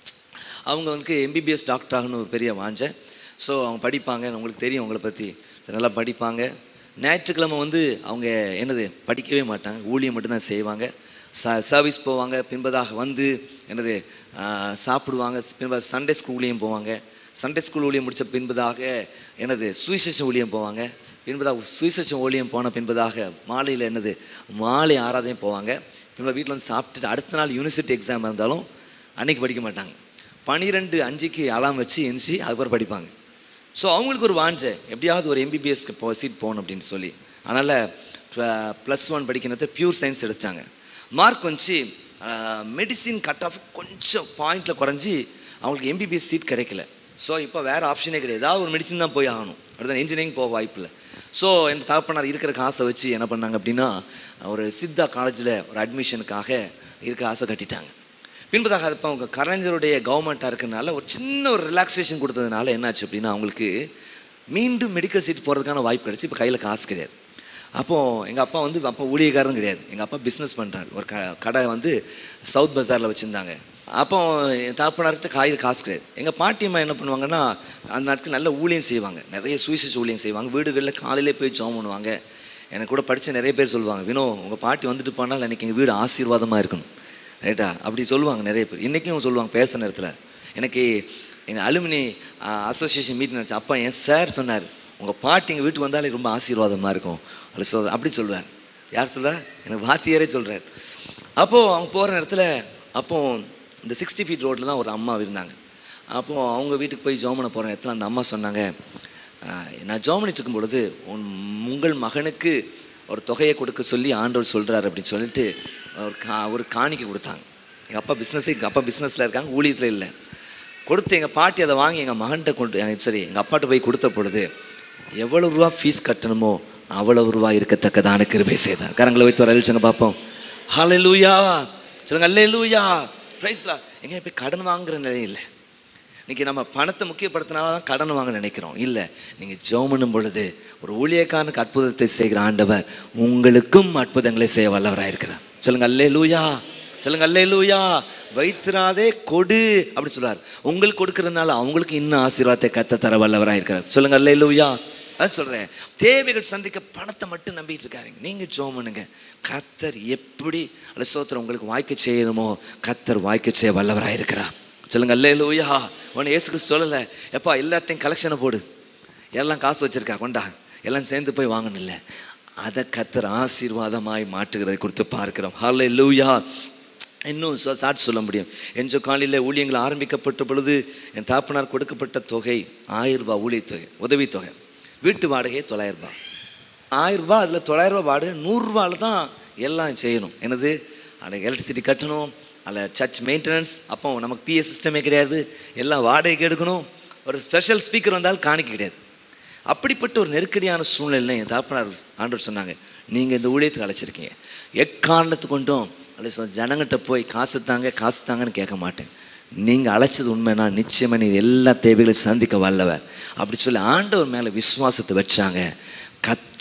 அவங்க வந்து எம்பிபிஎஸ் டாக்டர் ஆகணும் ஒரு பெரிய வாஞ்சை ஸோ அவங்க படிப்பாங்க உங்களுக்கு தெரியும் அவங்கள பற்றி சரி, நல்லா படிப்பாங்க ஞாயிற்றுக்கிழமை வந்து அவங்க என்னது படிக்கவே மாட்டாங்க ஊழியம் மட்டும்தான் செய்வாங்க ச சர்வீஸ் போவாங்க பின்பதாக வந்து என்னது ஆ, சாப்பிடுவாங்க பின்பதாக சண்டே ஸ்கூல் ஊழியம் போவாங்க சண்டே ஸ்கூல் ஊழியம் முடித்த பின்பதாக என்னது சுவிசேஷம் ஊழியம் போவாங்க பின்பதாக சுவிசேஷம் ஊழியம் போன பின்பதாக மாலையில் என்னது மாலை ஆராதனையும் போவாங்க பின்பு வீட்டில் வந்து சாப்பிட்டுட்டு அடுத்த நாள் யூனிவர்சிட்டி எக்ஸாம் இருந்தாலும் அன்னைக்கு படிக்க மாட்டாங்க பனிரெண்டு அஞ்சுக்கு அலாம் வச்சு எந்திச்சு அதுக்கப்புறம் படிப்பாங்க ஸோ அவங்களுக்கு ஒரு வாஞ்சை எப்படியாவது ஒரு எம்பிபிஎஸ்க்கு போ சீட் போகணும் அப்படின்னு சொல்லி அதனால் ப்ளஸ் ஒன் படிக்கிறத பியூர் சயின்ஸ் எடுத்தாங்க மார்க் வந்துச்சு மெடிசின் கட் ஆஃப் கொஞ்சம் பாயிண்டில் குறைஞ்சி அவங்களுக்கு எம்பிபிஎஸ் சீட் கிடைக்கல ஸோ இப்போ வேறு ஆப்ஷனே கிடையாது ஏதாவது ஒரு மெடிசின் தான் போய் ஆகணும் அடுத்த இன்ஜினியரிங் போக வாய்ப்பில்லை ஸோ என் தகப்பனார் இருக்கிற காசை வச்சு என்ன பண்ணாங்க அப்படின்னா ஒரு சித்தா காலேஜில் ஒரு அட்மிஷனுக்காக இருக்க ஆசை கட்டிட்டாங்க பின்பதாக இப்போ அவங்க கலைஞருடைய கவர்மெண்ட்டாக இருக்கிறனால ஒரு சின்ன ஒரு ரிலாக்ஸேஷன் கொடுத்ததுனால என்னாச்சு அப்படின்னா அவங்களுக்கு மீண்டும் மெடிக்கல் சீட் போகிறதுக்கான வாய்ப்பு கிடச்சி இப்போ கையில் காசு கிடையாது அப்போது எங்கள் அப்பா வந்து அப்போ ஊழியக்காரன் கிடையாது எங்கள் அப்பா பிஸ்னஸ் பண்ணுறாரு ஒரு க கடை வந்து சவுத் பஜாரில் வச்சுருந்தாங்க அப்போ என் தாப்பனார்கிட்ட காயில் காசு கிடையாது எங்கள் பாட்டியம்மா என்ன பண்ணுவாங்கன்னா அந்த நாட்கள் நல்ல ஊழியம் செய்வாங்க நிறைய சுவிசேஷ ஊழியம் செய்வாங்க வீடுகளில் காலையிலே போய் ஜாம் பண்ணுவாங்க எனக்கு கூட படித்த நிறைய பேர் சொல்லுவாங்க வினோ உங்கள் பாட்டி வந்துட்டு போனால் அன்றைக்கி எங்கள் வீடு ஆசீர்வாதமாக இருக்கணும் ரைட்டா அப்படி சொல்லுவாங்க நிறைய பேர் இன்றைக்கும் சொல்லுவாங்க பேசுகிற நேரத்தில் எனக்கு எங்கள் அலுமினி அசோசியேஷன் மீட்டிங் நினச்சி அப்பா என் சார் சொன்னார் உங்கள் பாட்டி எங்கள் வீட்டுக்கு வந்தாலே ரொம்ப ஆசீர்வாதமாக இருக்கும் அப்படி சொல் அப்படி சொல்லுவார் யார் சொல்கிறார் எனக்கு வாத்தியாரே சொல்கிறார் அப்போது அவங்க போகிற நேரத்தில் அப்போ இந்த சிக்ஸ்டி ஃபீட் ரோட்டில் தான் ஒரு அம்மா இருந்தாங்க அப்போது அவங்க வீட்டுக்கு போய் ஜோமனை போகிற நேரத்தில் அந்த அம்மா சொன்னாங்க "ஆஹ், நான் ஜோமனிட்டு இருக்கும் பொழுது உன் உங்கள் மகனுக்கு ஒரு தொகையை கொடுக்க சொல்லி ஆண்டவர் சொல்கிறார் அப்படின்னு சொல்லிட்டு ஒரு கா ஒரு காணிக்கை கொடுத்தாங்க எங்கள் அப்பா பிஸ்னஸே எங்கள் அப்பா பிஸ்னஸில் இருக்காங்க ஊழியத்தில் இல்லை கொடுத்து எங்கள் பாட்டி அதை வாங்கி எங்கள் மகன்கிட்ட கொண்டு அஹ் சரி எங்கள் அப்பாட்ட போய் கொடுத்த பொழுது எவ்வளவு ரூபா ஃபீஸ் கட்டணுமோ அவ்வளவு ரூபா இருக்கத்தக்கதான கிருபை செய்தார் கரங்களை வைத்து வர சொல்லுங்க பார்ப்போம் ஹalleluya சொல்லுங்க அல்லேலூயா பிரைஸ்லா எங்க போய் கடன் வாங்குற நிலை இல்லை இன்னைக்கு நம்ம பணத்தை முக்கியப்படுத்தினால தான் கடன் வாங்க நினைக்கிறோம் இல்லை நீங்கள் ஜெபம் பொழுது ஒரு ஊழியக்காரனுக்கு அற்புதத்தை செய்கிற ஆண்டவர் உங்களுக்கும் அற்புதங்களை செய்ய வல்லவராக இருக்கிறார் சொல்லுங்க அல்லே லூயா சொல்லுங்க அல்லே லூயா வைத்திராதே கொடு அப்படி சொல்றார் உங்களுக்கு கொடுக்கறதுனால அவங்களுக்கு இன்னும் ஆசீர்வாதத்தை கத்த தர வல்லவராக இருக்கிறார் சொல்லுங்க அல்லே லூயா அதான் சொல்கிறேன் தேவைகள் சந்திக்க பணத்தை மட்டும் நம்பிட்டு இருக்காருங்க நீங்கள் ஜோம் பண்ணுங்க கத்தர் எப்படி அல்ல சோத்திரம் உங்களுக்கு வாய்க்க செய்யணுமோ கத்தர் வாய்க்க செய்ய வல்லவராக இருக்கிறார் சொல்லுங்க அல்லே லூயா உன்னை இயேசு கிறிஸ்து சொல்லலை எப்பா எல்லாத்தையும் கலெக்ஷனை போடு எல்லாம் காசு வச்சிருக்கா கொண்டா எல்லாம் சேர்ந்து போய் வாங்கணும் இல்லை அதை கத்தர் ஆசீர்வாதமாய் மாற்றுகிறதை கொடுத்து பார்க்கிறோம் ஹல்லே லூயா இன்னும் சொ- சாட்சி சொல்ல முடியும் என்ற காலையில் ஊழியங்கள் ஆரம்பிக்கப்பட்ட பொழுது என் தாப்பனார் கொடுக்கப்பட்ட தொகை ஆயிரம் ரூபாய் ஊழியத்தொகை உதவித்தொகை வீட்டு வாடகை தொள்ளாயிரம் ரூபாய் ஆயிரம் ரூபாய் அதில் தொள்ளாயிரம் ரூபாய் வாடகை நூறுரூவாவில் தான் எல்லாம் செய்யணும் என்னது அதில் எலக்ட்ரிசிட்டி கட்டணும் அதில் சர்ச் மெயின்டெனன்ஸ் அப்போ நமக்கு பிஎஸ் சிஸ்டமே கிடையாது எல்லாம் வாடகைக்கு எடுக்கணும் ஒரு ஸ்பெஷல் ஸ்பீக்கர் வந்தால் காணிக்க கிடையாது அப்படிப்பட்ட ஒரு நெருக்கடியான சூழ்நிலை என் தாப்பனார் ஆண்டவர் சொன்னாங்க நீங்கள் இந்த ஊழியத்துக்கு அழைச்சிருக்கீங்க எக்காரணத்து கொண்டும் அல்ல சொ- ஜனங்கிட்ட போய் காசு தாங்க காசு தாங்கன்னு கேட்க மாட்டேன் நீங்கள் அழைச்சது உண்மைனா நிச்சயமாக நீ எல்லா தேவைகளையும் சந்திக்க வல்லவர் அப்படி சொல்லி ஆண்டவர் மேலே விசுவாசத்தை வச்சாங்க கத்த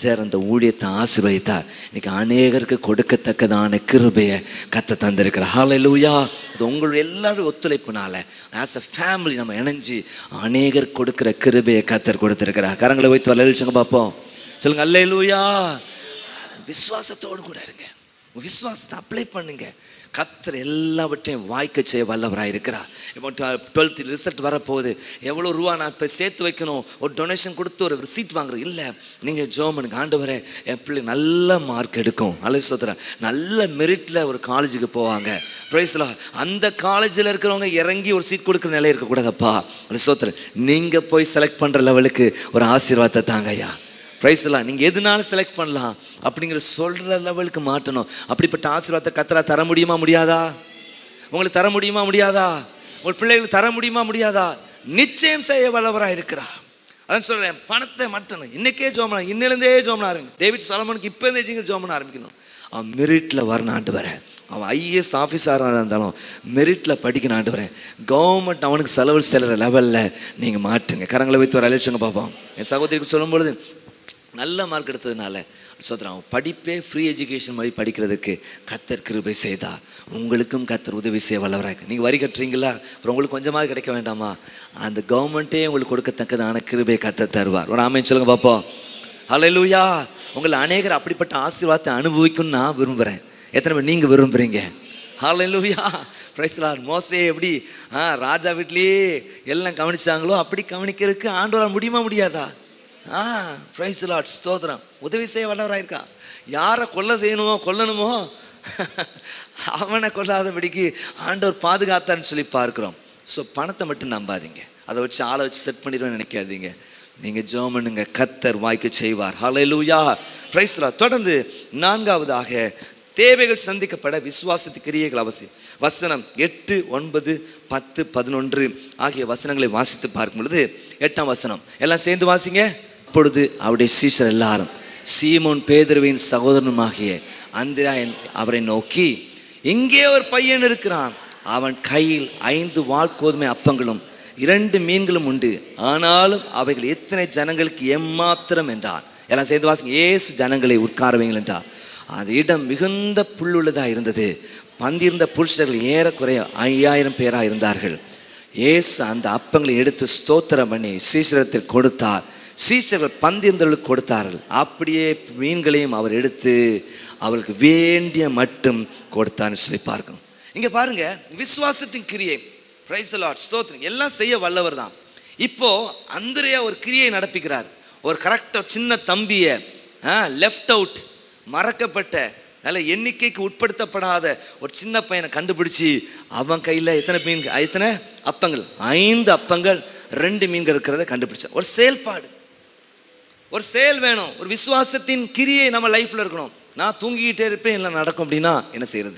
கத்தர் அந்த ஊழியத்தை ஆசீர்வதித்தார் இன்னைக்கு அநேகருக்கு கொடுக்கத்தக்கதான கிருபையை கத்த தந்திருக்கிறார் ஹalleluya அது உங்களுடைய எல்லாரும் ஒத்துழைப்புனால ஆஸ் அ ஃபேமிலி நம்ம இணைஞ்சு அநேகர் கொடுக்கிற கிருபையை கத்தர் கொடுத்திருக்கிறார் கரங்களை வைத்து வரலட்சங்க பார்ப்போம் சொல்லுங்க அல்லேலூயா விசுவாசத்தோடு கூட இருங்க உங்க விசுவாசத்தை அப்ளை பண்ணுங்க கத்தர் எல்லாவற்றையும் வாய்க்க செய்ய வல்லவராக இருக்கிறார் இப்போ டுவெல்த் ரிசல்ட் வரப்போகுது எவ்வளோ ரூபா நான் இப்போ சேர்த்து வைக்கணும் ஒரு டொனேஷன் கொடுத்து ஒரு சீட் வாங்குறது இல்லை நீங்கள் ஜோமனுக்கு ஆண்டு வர என் பிள்ளை நல்ல மார்க் எடுக்கும் அலை சோத்துறேன் நல்ல மெரிட்டில் ஒரு காலேஜுக்கு போவாங்க ப்ரைஸ்லா அந்த காலேஜில் இருக்கிறவங்க இறங்கி ஒரு சீட் கொடுக்குற நிலை இருக்கக்கூடாதப்பா அலை சோத்துறேன் நீங்கள் போய் செலக்ட் பண்ணுற லெவலுக்கு ஒரு ஆசீர்வாதத்தை தாங்க ஐயா ப்ரைஸ்லாம் நீங்கள் எதுனாலும் செலக்ட் பண்ணலாம் அப்படிங்கிற சொல்கிற லெவலுக்கு மாட்டணும் அப்படிப்பட்ட ஆசீர்வாதத்தை கத்தரா தர முடியுமா முடியாதா உங்களுக்கு தர முடியுமா முடியாதா உங்கள் பிள்ளைகளுக்கு தர முடியுமா முடியாதா நிச்சயம் செய்ய வல்லவராக இருக்கிறா அதான் சொல்கிறேன் பணத்தை மட்டணும் இன்னைக்கே ஜோமனா இன்னிலேருந்தே ஜோமனா இருங்க டேவிட் சலமனுக்கு இப்போ இருந்தே ஜிங்க ஜோமனா ஆரம்பிக்கணும் அவன் மெரிட்டில் வரணும் ஆண்டு வரேன் அவன் ஐஏஎஸ் ஆஃபீஸராக இருந்தாலும் மெரிட்டில் படிக்கணும் ஆண்டு வரேன் கவர்மெண்ட் அவனுக்கு செலவு செல்கிற லெவலில் நீங்கள் மாட்டுங்க கரங்களை வைத்து ஒரு அழைச்சுங்க பார்ப்போம் என் சகோதரிக்கு சொல்லும்பொழுது நல்ல மார்க் எடுத்ததுனால சோதரன் அவன் படிப்பே ஃப்ரீ எஜுகேஷன் மாதிரி படிக்கிறதுக்கு கத்தர் கிருபை செய்தார் உங்களுக்கும் கத்தர் உதவி செய்ய வல்லவராக நீங்கள் வரி கட்டுறீங்களா அப்புறம் உங்களுக்கு கொஞ்சமாவது கிடைக்க வேண்டாமா அந்த கவர்மெண்ட்டே உங்களுக்கு கொடுக்கத்தக்கதான கிருபை கத்தர் தருவார் ஒரு ஆமைன்னு சொல்லுங்க பார்ப்போம் ஹalleluya உங்களை அநேகர் அப்படிப்பட்ட ஆசீர்வாதத்தை அனுபவிக்கும்னு நான் விரும்புகிறேன் எத்தனை பேர் நீங்கள் விரும்புகிறீங்க ஹalleluya பிரைஸ் லார்ட் மோசே எப்படி ஆ ராஜா வீட்லேயே எல்லாம் கவனிச்சாங்களோ அப்படி கவனிக்கிறதுக்கு ஆண்டவரால் முடியுமா முடியாதா ஆ பிரைஸ் லார்ட் ஸ்தோத்திரம் உதவி செய்ய வல்லவராயிருக்கா யாரை கொல்ல செய்யணுமோ கொல்லணுமோ அவனை கொல்லாதபடிக்கு ஆண்டவர் பாதுகாத்தான்னு சொல்லி பார்க்குறோம் ஸோ பணத்தை மட்டும் நம்பாதீங்க அதை வச்சு ஆளை வச்சு செட் பண்ணிடுவேன்னு நினைக்காதீங்க நீங்கள் ஜோமனுங்க கத்தர் வாய்க்க செய்வார் ஹalleluya பிரைஸ் லார்ட் தொடர்ந்து நான்காவதாக தேவைகள் சந்திக்கப்பட விசுவாசத்து கிரியைகள் அவசியம் வசனம் எட்டு ஒன்பது பத்து பதினொன்று ஆகிய வசனங்களை வாசித்து பார்க்கும் பொழுது எட்டாம் வசனம் எல்லாம் சேர்ந்து வாசிங்க அப்பொழுது அவருடைய சீஷர் எல்லாரும் சீமோன் பேதுருவின் சகோதரனுமாகிய அந்திராயன் அவரை நோக்கி இங்கே ஒரு பையன் இருக்கிறான் அவன் கையில் ஐந்து வால்கோதுமை அப்பங்களும் இரண்டு மீன்களும் உண்டு ஆனாலும் அவைகள் எத்தனை ஜனங்களுக்கு எம்மாத்திரம் என்றார் எல்லாம் சேர்ந்து வாசிங்க ஏசு ஜனங்களை உட்கார வைங்கள் என்றார் அந்த இடம் மிகுந்த புல்லுள்ளதா இருந்தது பந்திருந்த புருஷர்கள் ஏறக்குறைய ஐயாயிரம் பேராக இருந்தார்கள் இயேசு அந்த அப்பங்களை எடுத்து ஸ்தோத்திரம் பண்ணி சீசரத்தில் கொடுத்தார் சீசர்கள் பந்திருந்தவர்களுக்கு கொடுத்தார்கள் அப்படியே மீன்களையும் அவர் எடுத்து அவருக்கு வேண்டிய மட்டும் கொடுத்தார்னு சொல்லி பார்க்கணும் இங்க பாருங்க விசுவாசத்தின் கிரியை பிரைஸ் லார்ட் ஸ்தோத்திரம் எல்லாம் செய்ய வல்லவர் தான் இப்போ அந்திரையா ஒரு கிரியை நடப்பிக்கிறார் ஒரு கரெக்டாக சின்ன தம்பியை லெஃப்ட் அவுட் மறக்கப்பட்ட நல்ல எண்ணிக்கைக்கு உட்படுத்தப்படாத ஒரு சின்ன பையனை கண்டுபிடிச்சி அவன் கையில் எத்தனை மீன் எத்தனை அப்பங்கள் ஐந்து அப்பங்கள் ரெண்டு மீன்கள் இருக்கிறத கண்டுபிடிச்சார் ஒரு செயல்பாடு ஒரு செயல் வேணும் ஒரு விசுவாசத்தின் கிரியை நம்ம லைஃப்ல இருக்கணும் நான் தூங்கிக்கிட்டே இருப்பேன் இல்லை நடக்கும் அப்படின்னா என்ன செய்யறது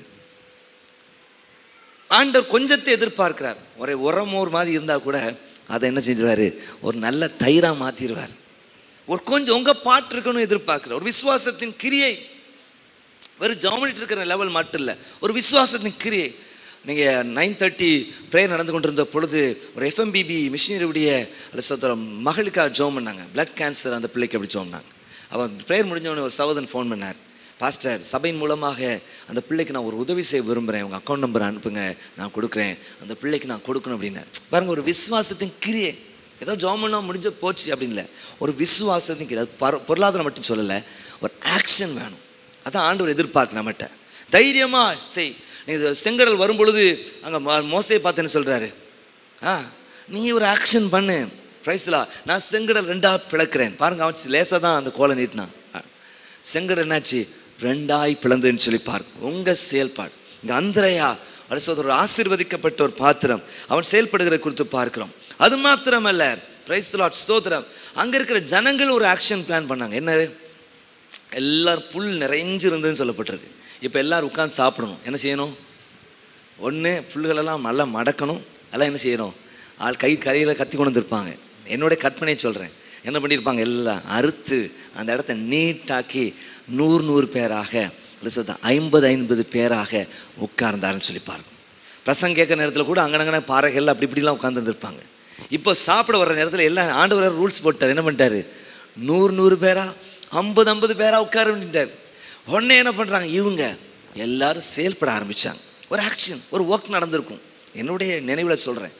ஆண்டவர் கொஞ்சத்தை எதிர்பார்க்கிறார் ஒரே உரமோர் மாதிரி இருந்தால் கூட அதை என்ன செஞ்சிருவாரு ஒரு நல்ல தயிரா மாத்திடுவார் ஒரு கொஞ்சம் உங்க பாட்டு இருக்கணும் எதிர்பார்க்கிறார் ஒரு விசுவாசத்தின் கிரியை வெறும் ஜாமனிட்டு இருக்கிற லெவல் மட்டும் இல்லை ஒரு விசுவாசத்தின் கிரியை நீங்கள் நைன் தேர்ட்டி ப்ரேயர் நடந்து கொண்டிருந்த பொழுது ஒரு எஃப்எம்பிபி மிஷினரியுடைய அல்ல சோதரம் மகளுக்காக ஜோம் பண்ணாங்க பிளட் கேன்சர் அந்த பிள்ளைக்கு அப்படி ஜோம் பண்ணாங்க அவன் ப்ரேயர் முடிஞ்சவொடனே ஒரு சகோதரன் ஃபோன் பண்ணார் பாஸ்டர் சபையின் மூலமாக அந்த பிள்ளைக்கு நான் ஒரு உதவி செய்ய விரும்புகிறேன் உங்கள் அக்கௌண்ட் நம்பர் அனுப்புங்க நான் கொடுக்குறேன் அந்த பிள்ளைக்கு நான் கொடுக்கணும் அப்படின்னார் பாருங்க ஒரு விசுவாசத்தின் கிரியை ஏதோ ஜோமனா முடிஞ்ச போச்சு அப்படின்னு இல்லை ஒரு விசுவாசத்தின் கிரியை அது பர- பொருளாதாரம் மட்டும் சொல்லலை ஒரு ஆக்ஷன் வேணும் அதான் ஆண்டவர் எதிர்பார்க்க நம்மகிட்ட தைரியமா செய் நீ இது செங்கடல் வரும் பொழுது அங்கே மோசையை பார்த்தேன்னு சொல்கிறாரு ஆ நீ ஒரு ஆக்ஷன் பண்ணு பிரைஸ்லா நான் செங்கடல் ரெண்டாக பிளக்கிறேன் பாருங்க அவன் லேசாக தான் அந்த கோலை நீட்டினான் ஆ. செங்கடல் என்னாச்சு ரெண்டாய் பிளந்துன்னு சொல்லி பாரு உங்கள் செயல்பாடு இங்கே அந்திரையா அரசோதர் ஒரு ஆசீர்வதிக்கப்பட்ட ஒரு பாத்திரம் அவன் செயல்படுகிற குறித்து பார்க்கிறோம் அது மாத்திரமல்ல பிரைஸ் லாட் ஸ்தோத்திரம் அங்கே இருக்கிற ஜனங்கள் ஒரு ஆக்ஷன் பிளான் பண்ணாங்க என்னது எல்லாரும் புல் நிறைஞ்சு இருந்ததுன்னு சொல்லப்பட்டிருக்கு இப்போ எல்லாரும் உட்காந்து சாப்பிடணும் என்ன செய்யணும் ஒன்று புல்களெல்லாம் நல்லா மடக்கணும் எல்லாம் என்ன செய்யணும் ஆள் கை கரையில் கத்தி கொண்டு வந்திருப்பாங்க என்னோட கற்பனையை சொல்கிறேன் என்ன பண்ணியிருப்பாங்க எல்லாம் அறுத்து அந்த இடத்த நீட்டாக்கி நூறு நூறு பேராக இல்லை ஐம்பது ஐம்பது பேராக உட்கார்ந்தாருன்னு சொல்லி பார்க்கும் பிரசங்க கேட்குற நேரத்தில் கூட அங்கனங்கன பாறைகள் அப்படி இப்படிலாம் உட்காந்துருந்துருப்பாங்க இப்போ சாப்பிட வர்ற நேரத்தில் எல்லாம் ஆண்டவர் ரூல்ஸ் போட்டார் என்ன பண்ணிட்டாரு நூறு நூறு பேரா ஐம்பது ஐம்பது பேராக உட்கார வேண்டிட்டார் உடனே என்ன பண்ணுறாங்க இவங்க எல்லாரும் செயல்பட ஆரம்பித்தாங்க ஒரு ஆக்ஷன் ஒரு ஒர்க் நடந்திருக்கும் என்னுடைய நினைவில் சொல்கிறேன்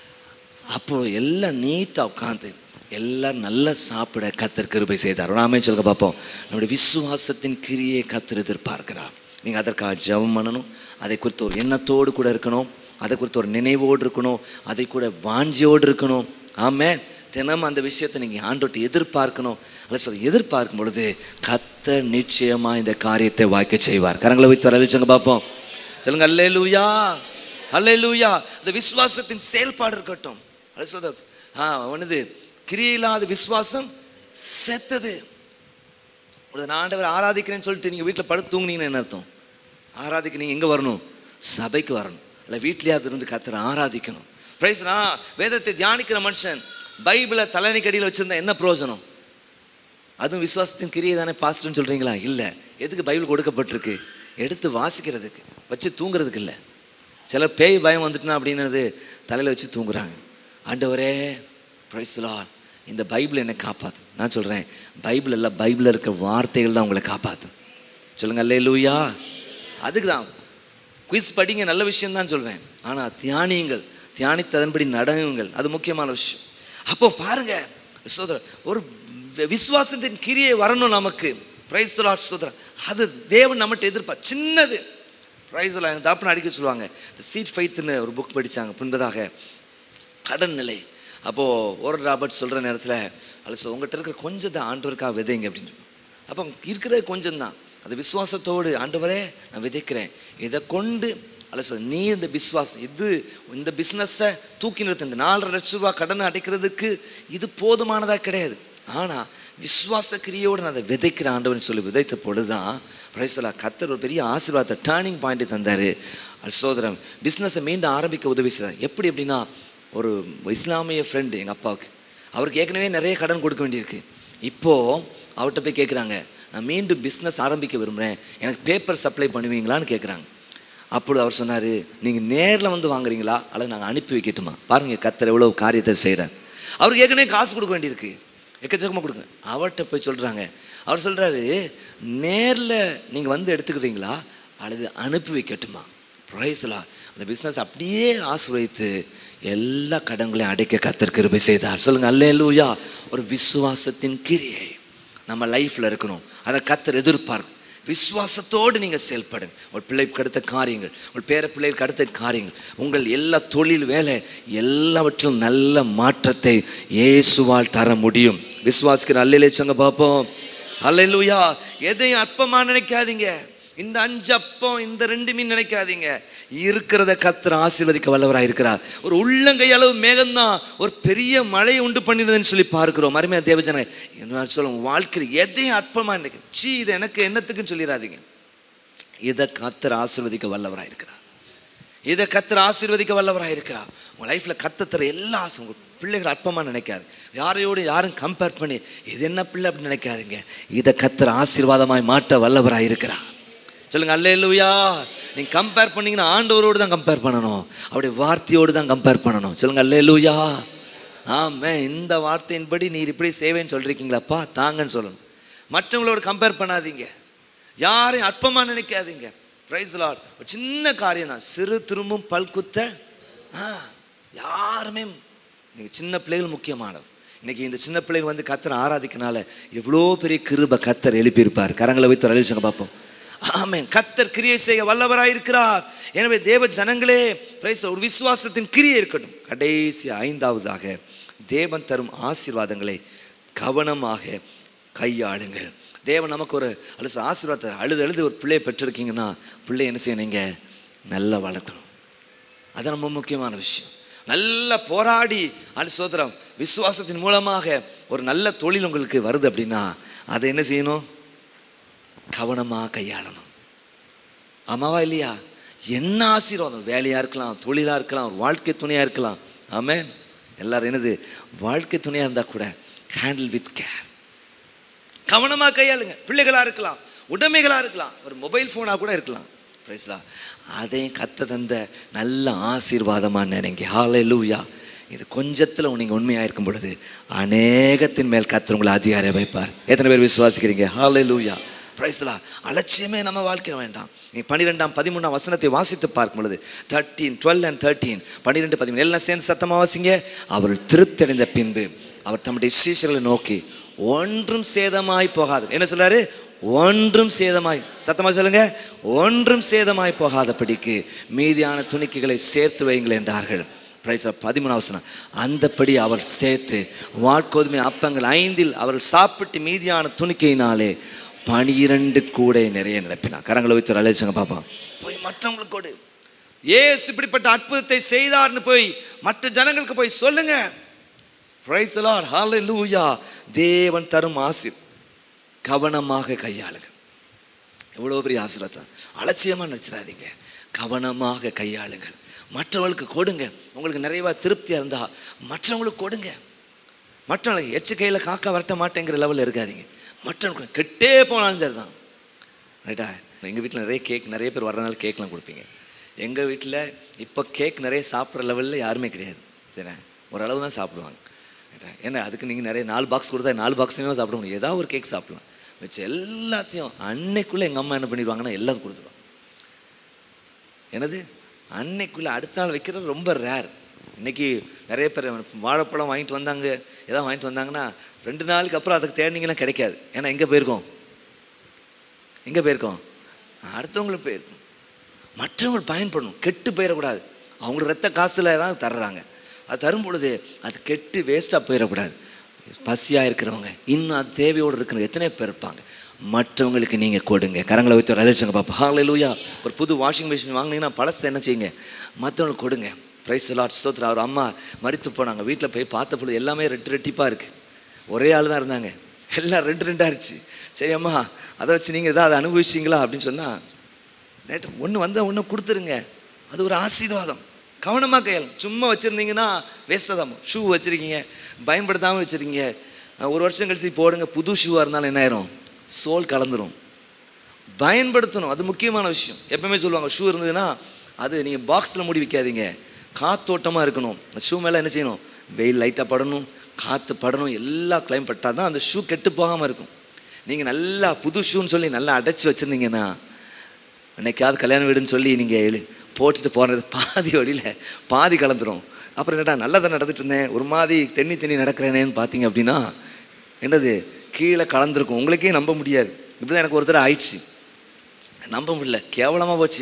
அப்போது எல்லாம் நீட்டாக உட்காந்து எல்லாரும் நல்லா சாப்பிட கத்தர் கிருபை செய்தார் நாமே சொல்ல பார்ப்போம் நம்முடைய விசுவாசத்தின் கிரியை கத்தர் எதிர்பார்க்கிறார் நீங்கள் அதற்காக ஜெபம் பண்ணணும் அதை குறித்து ஒரு எண்ணத்தோடு கூட இருக்கணும் அதை குறித்து ஒரு நினைவோடு இருக்கணும் அதை கூட வாஞ்சியோடு இருக்கணும் ஆமென் தினமும் அந்த விஷயத்தை நீங்கள் ஆண்டோட்டு எதிர்பார்க்கணும் அல்ல சொல்ல எதிர்பார்க்கும் பொழுது கத்தர் நிச்சயமாக இந்த காரியத்தை வாய்க்க செய்வார் கரங்களை வைத்து வர சொல்லுங்க பார்ப்போம் சொல்லுங்க அல்லே லூயா அல்லே லூயா இந்த விசுவாசத்தின் செயல்பாடு இருக்கட்டும் அது சொல்ற ஆ அவனது கிரியில்லாத விசுவாசம் செத்தது ஒரு ஆண்டவர் ஆராதிக்கிறேன்னு சொல்லிட்டு நீங்கள் வீட்டில் படுத்து தூங்குனீங்கன்னு என்ன அர்த்தம் ஆராதிக்க நீங்கள் எங்கே வரணும் சபைக்கு வரணும் இல்லை வீட்லேயாவது இருந்து கத்தரை ஆராதிக்கணும் பிரைஸ்னா வேதத்தை தியானிக்கிற மனுஷன் பைபிளை தலைநீக்கடியில் வச்சுருந்தா என்ன பிரயோஜனம் அதுவும் விசுவாசத்தின் கிரியை தானே பாஸ்டர்னு சொல்கிறீங்களா இல்லை எதுக்கு பைபிள் கொடுக்கப்பட்டிருக்கு எடுத்து வாசிக்கிறதுக்கு வச்சு தூங்குறதுக்கு இல்லை சில பேய் பயம் வந்துட்டுனா அப்படின்னது தலையில் வச்சு தூங்குறாங்க ஆண்டவரே பிரைஸ்லான் இந்த பைபிள் என்னை காப்பாத்து நான் சொல்கிறேன் பைபிள் எல்லாம் பைபிளில் இருக்க வார்த்தைகள் தான் உங்களை காப்பாற்றும் சொல்லுங்க அல்லே லூயா அதுக்கு தான் குயிஸ் படிங்க நல்ல விஷயம் தான் சொல்வேன் ஆனால் தியானியுங்கள் தியானித்ததன்படி நடங்குங்கள் அது முக்கியமான விஷயம் அப்போ பாருங்க சோதரர் ஒரு வி- விசுவாசத்தின் கிரியை வரணும் நமக்கு பிரைஸ் சோதரர் அது தேவன் நம்மகிட்ட எதிர்பார் சின்னது பிரைஸ் எனக்கு தாப்பன அடிக்க சொல்லுவாங்க இந்த சீட் ஃபைத்துன்னு ஒரு புக் படித்தாங்க பின்பதாக கடன் நிலை அப்போது ஒரு ராபர்ட் சொல்கிற நேரத்தில் அது சொல் உங்கள்கிட்ட இருக்கிற கொஞ்சம் தான் ஆண்டவருக்காக விதைங்க அப்படின்னு அப்போ இருக்கிற கொஞ்சம் தான் அது விசுவாசத்தோடு ஆண்டவரே நான் விதைக்கிறேன் இதை கொண்டு அல்ல சொல் நீ இந்த விசுவாசம் இது இந்த பிஸ்னஸை தூக்கி நிறுத்த இந்த நாலரை லட்ச ரூபா கடனை அடைக்கிறதுக்கு இது போதுமானதாக கிடையாது ஆனால் விசுவாச கிரியோடு நான் அதை விதைக்கிற ஆண்டவன் சொல்லி விதைத்த பொழுது தான் பிரைசலா கத்தர் ஒரு பெரிய ஆசீர்வாதத்தை டேர்னிங் பாயிண்ட் தந்தார் அது சோதரம் பிஸ்னஸை மீண்டும் ஆரம்பிக்க உதவி செய்தார் எப்படி அப்படின்னா ஒரு இஸ்லாமிய ஃப்ரெண்டு எங்கள் அப்பாவுக்கு அவருக்கு ஏற்கனவே நிறைய கடன் கொடுக்க வேண்டியிருக்கு இப்போது அவர்கிட்ட போய் கேட்குறாங்க நான் மீண்டும் பிஸ்னஸ் ஆரம்பிக்க விரும்புகிறேன் எனக்கு பேப்பர் சப்ளை பண்ணுவீங்களான்னு கேட்குறாங்க அப்பொழுது அவர் சொன்னார் நீங்கள் நேரில் வந்து வாங்குறீங்களா அல்லது நாங்கள் அனுப்பி வைக்கட்டுமா பாருங்கள் கத்தர் எவ்வளோ காரியத்தை செய்கிறார் அவருக்கு ஏற்கனவே காசு கொடுக்க வேண்டியிருக்கு எக்கச்சக்கமாக கொடுங்க அவர்கிட்ட போய் சொல்கிறாங்க அவர் சொல்கிறாரு நேரில் நீங்கள் வந்து எடுத்துக்கிறீங்களா அல்லது அனுப்பி வைக்கட்டுமா ப்ரைஸ்லா அந்த பிஸ்னஸ் அப்படியே ஆசிர்வதித்து எல்லா கடன்களையும் அடைக்க கத்தர் கிருபை செய்தார் சொல்லுங்கள் அல்லே லூயா ஒரு விசுவாசத்தின் கிரியை நம்ம லைஃப்பில் இருக்கணும் அதை கத்தர் எதிர்பார்க்கும் விசுவாசத்தோடு நீங்கள் செயல்படுங்க உங்கள் பிள்ளைக்கு அடுத்த காரியங்கள் உங்கள் பேர பிள்ளைகளுக்கு அடுத்த காரியங்கள் உங்கள் எல்லா தொழில் வேலை எல்லாவற்றிலும் நல்ல மாற்றத்தை இயேசுவால் தர முடியும் விசுவாசிக்கிற அல்லையிலே சொங்க பார்ப்போம் அல்லையிலுயா எதையும் அற்பமா நினைக்காதீங்க இந்த அஞ்சு அப்பம் இந்த ரெண்டு மீன் நினைக்காதீங்க இருக்கிறத கத்தர் ஆசீர்வதிக்க வல்லவராக இருக்கிறார் ஒரு உள்ளங்கை அளவு மேகம்தான் ஒரு பெரிய மழையை உண்டு பண்ணிடுதுன்னு சொல்லி பார்க்கிறோம் அருமையா தேவஜன என்ன சொல்லுவோம் வாழ்க்கையில் எதையும் அற்பமா நினைக்க சீ இது எனக்கு என்னத்துக்குன்னு சொல்லிடாதீங்க இதை கத்தர் ஆசீர்வதிக்க வல்லவராக இருக்கிறார் இதை கத்தர் ஆசீர்வதிக்க வல்லவராக இருக்கிறார் உங்கள் லைஃப்பில் கத்தத்துற எல்லா ஆசை உங்கள் பிள்ளைகள் அற்பமாக நினைக்காது யாரையோடு யாரும் கம்பேர் பண்ணி இது என்ன பிள்ளை அப்படின்னு நினைக்காதீங்க இதை கத்தர் ஆசீர்வாதமாய் மாற்ற வல்லவராக இருக்கிறார் சொல்லுங்க அல்லேலூயா நீங்க கம்பேர் பண்ணீங்கன்னா ஆண்டவரோடு தான் கம்பேர் பண்ணணும் அவருடைய வார்த்தையோடு தான் கம்பேர் பண்ணணும் சொல்லுங்க அல்லேலூயா ஆமே இந்த வார்த்தையின்படி நீர் இப்படி சேவைன்னு சொல்றீங்களாப்பா தாங்கன்னு சொல்லணும் மற்றவங்களோட கம்பேர் பண்ணாதீங்க யாரையும் அற்பமா நினைக்காதீங்க பிரைஸ் லார்ட் ஒரு சின்ன காரியம் தான் சிறு திரும்பும் பல்குத்த ஆ யாருமே நீங்கள் சின்ன பிள்ளைகள் முக்கியமானவர் இன்னைக்கு இந்த சின்ன பிள்ளைகள் வந்து கத்தரை ஆராதிக்கனால எவ்வளோ பெரிய கிருப கத்தர் எழுப்பியிருப்பார் கரங்களை வைத்து அழிச்சங்க பார்ப்போம் ஆமென் கத்தர் கிரியை செய்ய வல்லவராய் இருக்கிறார் எனவே தேவ ஜனங்களே பிரைஸ் ஒரு விசுவாசத்தின் கிரியை இருக்கட்டும் கடைசி ஐந்தாவதாக தேவன் தரும் ஆசீர்வாதங்களை கவனமாக கையாளுங்கள் தேவன் நமக்கு ஒரு அழுச ஆசீர்வாதத்தை அழுது அழுது ஒரு பிள்ளையை பெற்றிருக்கீங்கன்னா பிள்ளை என்ன செய்யணும் நீங்கள் நல்லா வளர்க்கணும் அது ரொம்ப முக்கியமான விஷயம் நல்ல போராடி அது சோதரம் விசுவாசத்தின் மூலமாக ஒரு நல்ல தொழில் உங்களுக்கு வருது அப்படின்னா அதை என்ன செய்யணும் கவனமாக கையாளணும் ஆமாவா இல்லையா என்ன ஆசீர்வாதம் வேலையாக இருக்கலாம் தொழிலாக இருக்கலாம் ஒரு வாழ்க்கை துணையாக இருக்கலாம் ஆமென் எல்லாரும் என்னது வாழ்க்கை துணையாக இருந்தால் கூட ஹேண்டில் வித் கேர் கவனமாக கையாளுங்க பிள்ளைகளாக இருக்கலாம் உடைமைகளாக இருக்கலாம் ஒரு மொபைல் ஃபோனாக கூட இருக்கலாம் பிரைஸ்லா அதையும் கத்த தந்த நல்ல ஆசீர்வாதமாக நினைங்க ஹாலே லூயா இது கொஞ்சத்தில் நீங்கள் உண்மையாக இருக்கும் பொழுது அநேகத்தின் மேல் கர்த்தர் உங்களை அதிகாரம் வைப்பார் எத்தனை பேர் விசுவாசிக்கிறீங்க ஹாலே லூயா பிரைஸ்லா அலட்சியமே நம்ம வாழ்க்கை வேண்டாம் நீ பன்னிரெண்டாம் பதிமூணாம் வசனத்தை வாசித்து பார்க்கும் பொழுது தேர்ட்டீன் டுவெல் அண்ட் தேர்ட்டீன் பன்னிரெண்டு பதிமூணு எல்லாம் சேர்ந்து சத்தமாக வாசிங்க அவர்கள் திருப்தி அடைந்த பின்பு அவர் தம்முடைய சீஷர்களை நோக்கி ஒன்றும் சேதமாய் போகாது என்ன சொல்றாரு ஒன்றும் சேதமாய் சத்தமா சொல்லுங்க ஒன்றும் சேதமாய் போகாதபடிக்கு மீதியான துணிக்கைகளை சேர்த்து வையுங்கள் என்றார்கள் பிரைஸ் பதிமூணாம் வசனம் அந்தப்படி அவர் சேர்த்து வாட்கோதுமை அப்பங்கள் ஐந்தில் அவர்கள் சாப்பிட்டு மீதியான துணிக்கையினாலே பனிரெண்டு கூடை நிறைய நிரப்பினார் கரங்களை வைத்து அழைச்சங்க பாப்பா போய் மற்றவங்களுக்கு கொடு ஏசு இப்படிப்பட்ட அற்புதத்தை செய்தார்னு போய் மற்ற ஜனங்களுக்கு போய் சொல்லுங்க பிரைஸ் லார்ட் ஹalleluya தேவன் தரும் ஆசீர் கவனமாக கையாளுங்க எவ்வளோ பெரிய ஆசீர்வாதம் அலட்சியமாக நினச்சிடாதீங்க கவனமாக கையாளுங்கள் மற்றவங்களுக்கு கொடுங்க உங்களுக்கு நிறைவா திருப்தியாக இருந்தால் மற்றவங்களுக்கு கொடுங்க மற்றவங்களுக்கு எச்சு கையில் காக்கா வரட்ட மாட்டேங்கிற லெவலில் இருக்காதீங்க மற்றவங்களுக்கு கெட்டே போனாலும் சரி தான் ரைட்டா எங்கள் வீட்டில் நிறைய கேக் நிறைய பேர் வர்றனால கேக்லாம் கொடுப்பீங்க எங்கள் வீட்டில் இப்போ கேக் நிறைய சாப்பிட்ற லெவலில் யாருமே கிடையாது சரிண்ணா ஓரளவு தான் சாப்பிடுவாங்க ரைட்டா ஏன்னா அதுக்கு நீங்கள் நிறைய நாலு பாக்ஸ் கொடுத்தா நாலு பாக்ஸுமே சாப்பிட முடியும் ஏதாவது ஒரு கேக் சாப்பிடலாம் வச்சு எல்லாத்தையும் அன்னைக்குள்ளே எங்கள் அம்மா என்ன பண்ணிடுவாங்கன்னா எல்லாத்தையும் கொடுத்துருவாங்க எனது அன்னைக்குள்ளே அடுத்த நாள் வைக்கிறது ரொம்ப ரேர் இன்னைக்கு நிறைய பேர் வாழைப்பழம் வாங்கிட்டு வந்தாங்க ஏதாவது வாங்கிட்டு வந்தாங்கன்னா ரெண்டு நாளுக்கு அப்புறம் அதுக்கு தேடினீங்கன்னா கிடைக்காது ஏன்னா எங்கே போயிருக்கோம் எங்கே போயிருக்கோம் அடுத்தவங்களுக்கு போயிருக்கோம் மற்றவங்க பயன்படணும் கெட்டு போயிடக்கூடாது அவங்க ரத்த காசில் தான் தர்றாங்க அது தரும் பொழுது அது கெட்டு வேஸ்ட்டாக போயிடக்கூடாது பசியாக இருக்கிறவங்க இன்னும் அது தேவையோடு இருக்கிற எத்தனை பேர் இருப்பாங்க மற்றவங்களுக்கு நீங்கள் கொடுங்க கரங்களை வைத்து ஒரு அழைச்சங்க பாப்பா ஹalleluya ஒரு புது வாஷிங் மிஷின் வாங்கினீங்கன்னா பழசை என்ன செய்யுங்க மற்றவங்களுக்கு கொடுங்க ப்ரைஸ் லாட் ஸ்தோத்திரம் அவர் அம்மா மறித்து போனாங்க வீட்டில் போய் பார்த்த பொழுது எல்லாமே ரெட்டு ரெட்டிப்பாக இருக்குது ஒரே ஆள் தான் இருந்தாங்க எல்லாம் ரெண்டு ரெண்டாக இருந்துச்சு சரி அம்மா அதை வச்சு நீங்கள் ஏதாவது அனுபவிச்சிங்களா அப்படின்னு சொன்னால் நேற்று ஒன்று வந்தால் ஒன்று கொடுத்துருங்க அது ஒரு ஆசீர்வாதம் கவனமாக கையாளும் சும்மா வச்சுருந்தீங்கன்னா வேஸ்ட்டாக தான் ஷூ வச்சுருக்கீங்க பயன்படுத்தாமல் வச்சுருக்கீங்க ஒரு வருஷம் கழிச்சு போடுங்க புது ஷூவாக இருந்தாலும் என்ன ஆயிரும் சோல் கலந்துரும் பயன்படுத்தணும் அது முக்கியமான விஷயம் எப்பவுமே சொல்லுவாங்க ஷூ இருந்ததுன்னா அது நீங்கள் பாக்ஸில் மூடி வைக்காதீங்க காத்தோட்டமாக இருக்கணும் அந்த ஷூ மேலே என்ன செய்யணும் வெயில் லைட்டாக படணும் காற்று படணும் எல்லா கிளைம் பட்டால் தான் அந்த ஷூ கெட்டு போகாமல் இருக்கும் நீங்கள் நல்லா புது ஷூன்னு சொல்லி நல்லா அடைச்சி வச்சுருந்தீங்கன்னா என்னைக்காவது கல்யாண வீடுன்னு சொல்லி நீங்கள் எழு போட்டுட்டு போகிறது பாதி வழியில் பாதி கலந்துரும் அப்புறம் என்னடா நல்லதை நடந்துட்டு இருந்தேன் ஒரு மாதிரி தென்னி தென்னி நடக்கிறேனேன்னு பார்த்தீங்க அப்படின்னா என்னது கீழே கலந்துருக்கும் உங்களுக்கே நம்ப முடியாது இப்படி தான் எனக்கு ஒருத்தர் ஆயிடுச்சு நம்ப முடியல கேவலமாக போச்சு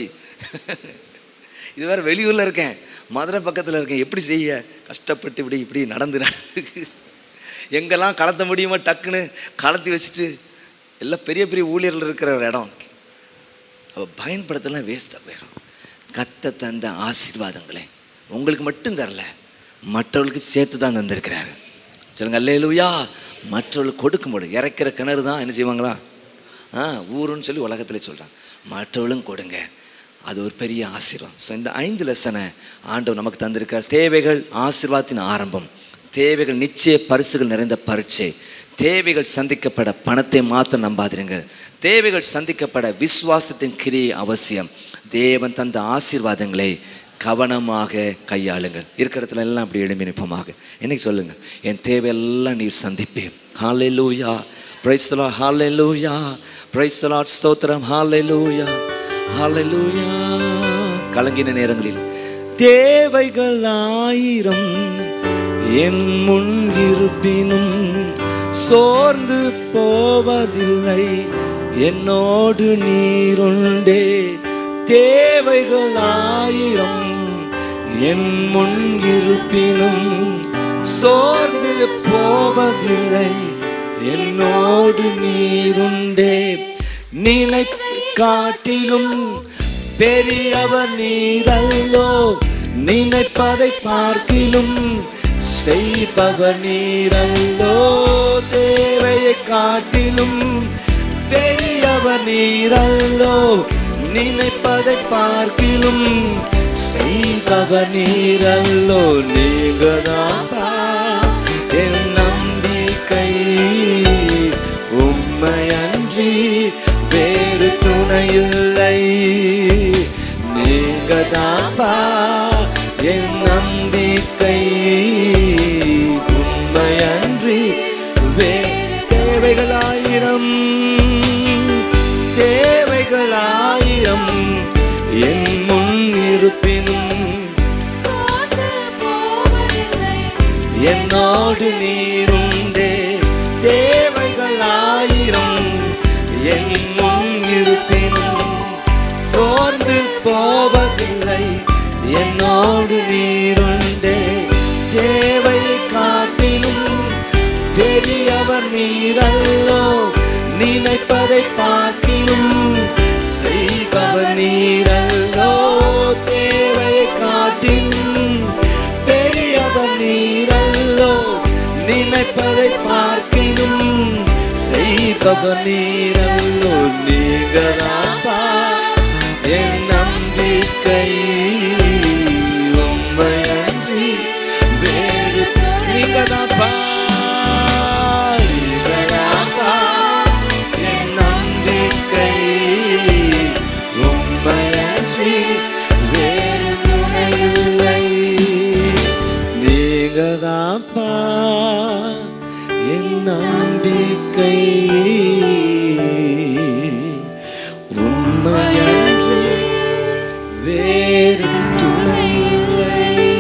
இது வேறு வெளியூரில் இருக்கேன் மதுரை பக்கத்தில் இருக்கேன் எப்படி செய்ய கஷ்டப்பட்டு இப்படி இப்படி நடந்து நடந்து எங்கெல்லாம் கலத்த முடியுமோ டக்குன்னு கலத்தி வச்சுட்டு எல்லாம் பெரிய பெரிய ஊழியர்கள் இருக்கிற ஒரு இடம் அவள் பயன்படுத்தலாம் வேஸ்ட்டாக போயிடும் கத்த தந்த ஆசீர்வாதங்களே உங்களுக்கு மட்டும் தரல மற்றவர்களுக்கு சேர்த்து தான் தந்திருக்கிறாரு சொல்லுங்க அல்லேலூயா மற்றவர்களுக்கு கொடுக்கும்போது இறக்கிற கிணறு தான் என்ன செய்வாங்களா ஆ ஊருன்னு சொல்லி உலகத்தில் சொல்கிறான் மற்றவர்களும் கொடுங்க அது ஒரு பெரிய ஆசீர்வாதம் ஸோ இந்த ஐந்து லெசனை ஆண்டவர் நமக்கு தந்திருக்கார் தேவைகள் ஆசீர்வாதத்தின் ஆரம்பம் தேவைகள் நிச்சய பரிசுகள் நிறைந்த பரீட்சை தேவைகள் சந்திக்கப்பட பணத்தை மாத்திரம் நம்பாதிருங்கள் தேவைகள் சந்திக்கப்பட விசுவாசத்தின் கிரியை அவசியம் தேவன் தந்த ஆசீர்வாதங்களை கவனமாக கையாளுங்கள் இருக்கிற இடத்துல எல்லாம் அப்படி எழும்பி நிற்பமாக இன்னைக்கு சொல்லுங்க என் தேவையெல்லாம் நீர் சந்திப்பேன் ஹாலே லூயா பிரைஸ்லா ஹாலே லூயா பிரைஸ்லா ஸ்தோத்திரம் ஹாலே லூயா ஹாலே லூயா கலங்கின நேரங்களில் தேவைகள் ஆயிரம் என் முன் இருப்பினும் சோர்ந்து போவதில்லை என்னோடு நீருண்டே தேவைகள் ஆயிரம் என் முன் இருப்பினும் சோர்ந்து போவதில்லை என்னோடு நீருண்டே நிலை காட்டிலும் பெரியவர் நீரல்லோ நினைப்பதை பார்க்கிலும் செய்பவர் நீரல்லோ தேவையை காட்டிலும் பெரியவர் நீரல்லோ நினைப்பதை பார்க்கிலும் செய்பவர் நீரல்லோ நீங்கதாப்பா என் நம்பிக்கை உம்மையன்றி வேறு துணையில்லை நீங்கதாப்பா என் நம்பிக்கை என்னோடு நீருண்டே தேவைகள் ஆயிரம் எங்கும் இருப்பினும் சோர்ந்து போவதில்லை என்னோடு நீருண்டே தேவை காட்டிலும் பெரியவர் நீரல்லோ நினைப்பதை பார்க்கிலும் செய்பவர் நீரல்லோ தேவை காட்டிலும் பெரியவர் நீரல்லோ நினைப்பதை பார்க்கிலும் செய்பவர் நீரல்லோ நீங்கதாப்பா என் நம்பிக்கை உண்மையன்றி வேறு நீங்கதாப்பா நீங்கதாப்பா என் நம்பிக்கை உண்மையன்றி வேறு துணை இல்லை நீங்கதாப்பா என் நம்பிக்கை உண்மையன்றி வேறு துணை இல்லை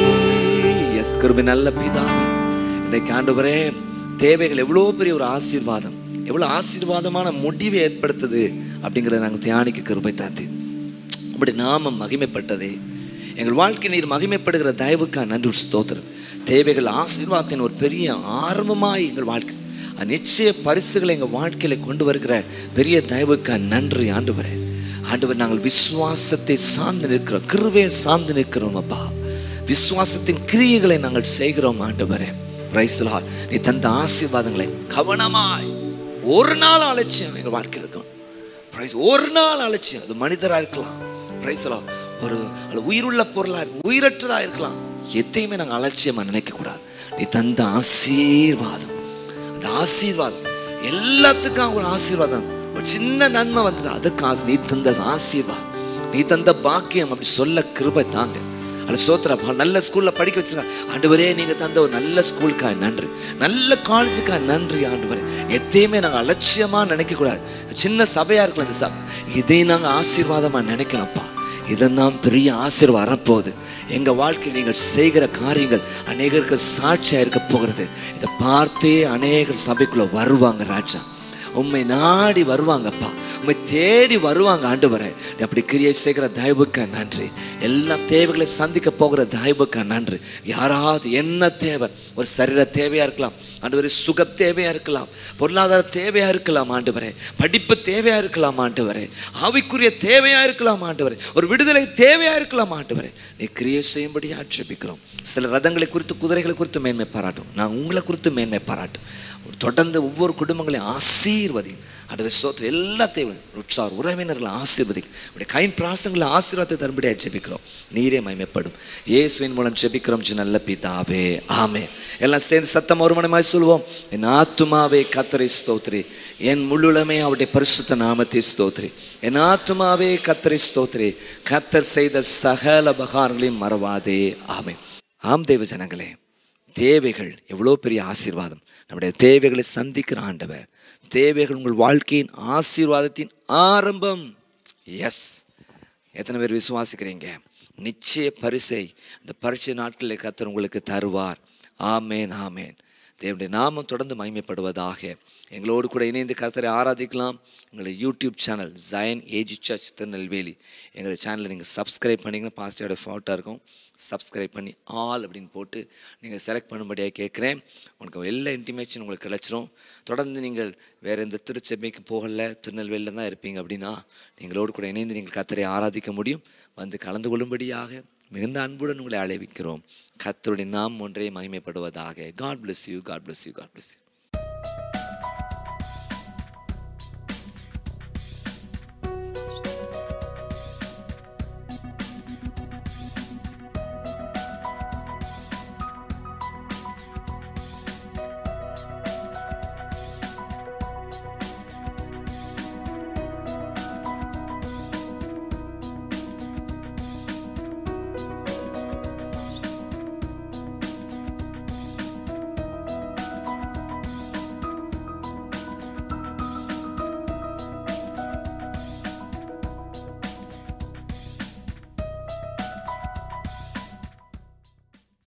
எஸ் கிருபை நல்ல பிதாவே இன்றைக்கு ஆண்டவரே தேவைகள் எவ்வளோ பெரிய ஒரு ஆசீர்வாதம் எவ்வளோ ஆசீர்வாதமான முடிவை ஏற்படுத்துது அப்படிங்கிறத நாங்கள் தியானிக்க கிருபை தாந்து அப்படி நாமம் மகிமைப்பட்டதே எங்கள் வாழ்க்கை நீர் மகிமைப்படுகிற தயவுக்கா நன்றி ஸ்தோத்திரம் தேவைகள் ஆசீர்வாதத்தின் ஒரு பெரிய ஆரம்பமாய் எங்கள் வாழ்க்கை அது நிச்சய பரிசுகளை எங்கள் வாழ்க்கையில கொண்டு வருகிற பெரிய தயவுக்கா நன்றி ஆண்டவரே ஆண்டவர் நாங்கள் விசுவாசத்தை சார்ந்து நிற்கிறோம் கிருபையை சார்ந்து நிற்கிறோம் அப்பா விசுவாசத்தின் கிரியைகளை நாங்கள் செய்கிறோம் ஆண்டவரே பிரைஸ்லா நீ தந்த ஆசீர்வாதங்களை கவனமாய் ஒரு நாள் அலட்சியம் எங்கள் வாழ்க்கையில் இருக்கும் பிரைஸ் ஒரு நாள் அலட்சியம் அது மனிதராக இருக்கலாம் பிரைஸ்லா ஒரு அல்ல உயிருள்ள பொருளாக இருக்கும் உயிரற்றதாக இருக்கலாம் எதையுமே நாங்கள் அலட்சியமாக நினைக்கக்கூடாது நீ தந்த ஆசீர்வாதம் அந்த ஆசீர்வாதம் எல்லாத்துக்கும் ஒரு ஆசீர்வாதம் ஒரு சின்ன நன்மை வந்தது அதுக்கு ஆசை நீ தந்த ஆசீர்வாதம் நீ தந்த பாக்கியம் அப்படி சொல்ல கிருபை தாங்க அது சோத்திரப்பா நல்ல ஸ்கூல்ல படிக்க வச்சிருக்காங்க ஆண்டவரே நீங்க தந்த ஒரு நல்ல ஸ்கூலுக்கா நன்றி நல்ல காலேஜுக்கா நன்றி ஆண்டவரே எதையுமே நாங்கள் அலட்சியமா நினைக்க கூடாது சின்ன சபையா இருக்கலாம் இந்த சபை இதையும் நாங்கள் ஆசீர்வாதமா நினைக்கணும்ப்பா இதெல்லாம் பெரிய ஆசீர்வாதம் வரப்போகுது எங்க வாழ்க்கையில் நீங்கள் செய்கிற காரியங்கள் அநேகருக்கு சாட்சியா இருக்க போகிறது இதை பார்த்தே அநேகர் சபைக்குள்ள வருவாங்க ராஜா உண்மை நாடி வருவாங்கப்பா உண்மை தேடி வருவாங்க ஆண்டு வர அப்படி கிரியை செய்கிற தயவுக்கு நன்றி எல்லா தேவைகளை சந்திக்க போகிற தயவுக்கு நன்றி யாராவது என்ன தேவை ஒரு சரீர தேவையா இருக்கலாம் ஆண்டு சுக தேவையா இருக்கலாம் பொருளாதார தேவையா இருக்கலாம் ஆண்டு வரே படிப்பு தேவையா இருக்கலாம் ஆண்டு வரே ஆவிக்குரிய தேவையா இருக்கலாம் ஆண்டு வரே ஒரு விடுதலை தேவையா இருக்கலாம் ஆண்டு வரே நீ கிரியை செய்யும்படி ஆட்சேபிக்கிறோம் சில ரதங்களை குறித்து குதிரைகளை குறித்து மேன்மை பாராட்டும் நான் உங்களை குறித்து மேன்மை பாராட்டும் தொடர்ந்து ஒவ்வொரு குடும்பங்களையும் ஆசீர்வதி அடுத்த சோத்திர எல்லா தேவையும் உற்றார் உறவினர்களை ஆசீர்வதி உடைய கைன் பிராசங்களை ஆசீர்வாதத்தை தரும்படியாக ஜெபிக்கிறோம் நீரே மயமைப்படும் இயேசுவின் மூலம் ஜெபிக்கிறோம் ஜி நல்ல பிதாவே ஆமே எல்லாம் சேர்ந்து சத்தம் ஒரு மனமாய் சொல்லுவோம் என் ஆத்துமாவே கத்தரை ஸ்தோத்ரி என் முழுலமே அவருடைய பரிசுத்த நாமத்தை ஸ்தோத்ரி என் ஆத்துமாவே கத்தரை ஸ்தோத்ரி கத்தர் செய்த சகல பகாரங்களையும் மறவாதே ஆமே ஆம் தேவ ஜனங்களே தேவைகள் எவ்வளோ பெரிய ஆசீர்வாதம் நம்முடைய தேவைகளை சந்திக்கிற ஆண்டவர் தேவைகள் உங்கள் வாழ்க்கையின் ஆசீர்வாதத்தின் ஆரம்பம் எஸ் எத்தனை பேர் விசுவாசிக்கிறீங்க நிச்சய பரிசை இந்த பரிசை நாட்களில் கத்தர் உங்களுக்கு தருவார் ஆமேன் ஆமேன் தேவனுடைய நாமம் தொடர்ந்து மகிமைப்படுவதாக எங்களோடு கூட இணைந்து கர்த்தரை ஆராதிக்கலாம் எங்களுடைய YouTube channel Zion AG church Tirunelveli எங்களுடைய சேனலை நீங்கள் சப்ஸ்கிரைப் பண்ணிங்கன்னா பாஸ்டரோட ஃபோட்டோ இருக்கும் சப்ஸ்கிரைப் பண்ணி ஆல் அப்படின்னு போட்டு நீங்கள் செலக்ட் பண்ணும்படியாக கேட்குறேன் உங்களுக்கு எல்லா இன்டிமேஷன் உங்களுக்கு கிடச்சிரும் தொடர்ந்து நீங்கள் வேறு எந்த திருச்சபைக்கு போகல திருநெல்வேலியில் தான் இருப்பீங்க அப்படின்னா நீங்களோடு கூட இணைந்து நீங்கள் கர்த்தரை ஆராதிக்க முடியும் வந்து கலந்து கொள்ளும்படியாக மிகுந்த அன்புடன் உங்களை அழைவிக்கிறோம் கர்த்தருடைய நாம் ஒன்றே மகிமைப்படுவதாக God bless you God bless you God bless you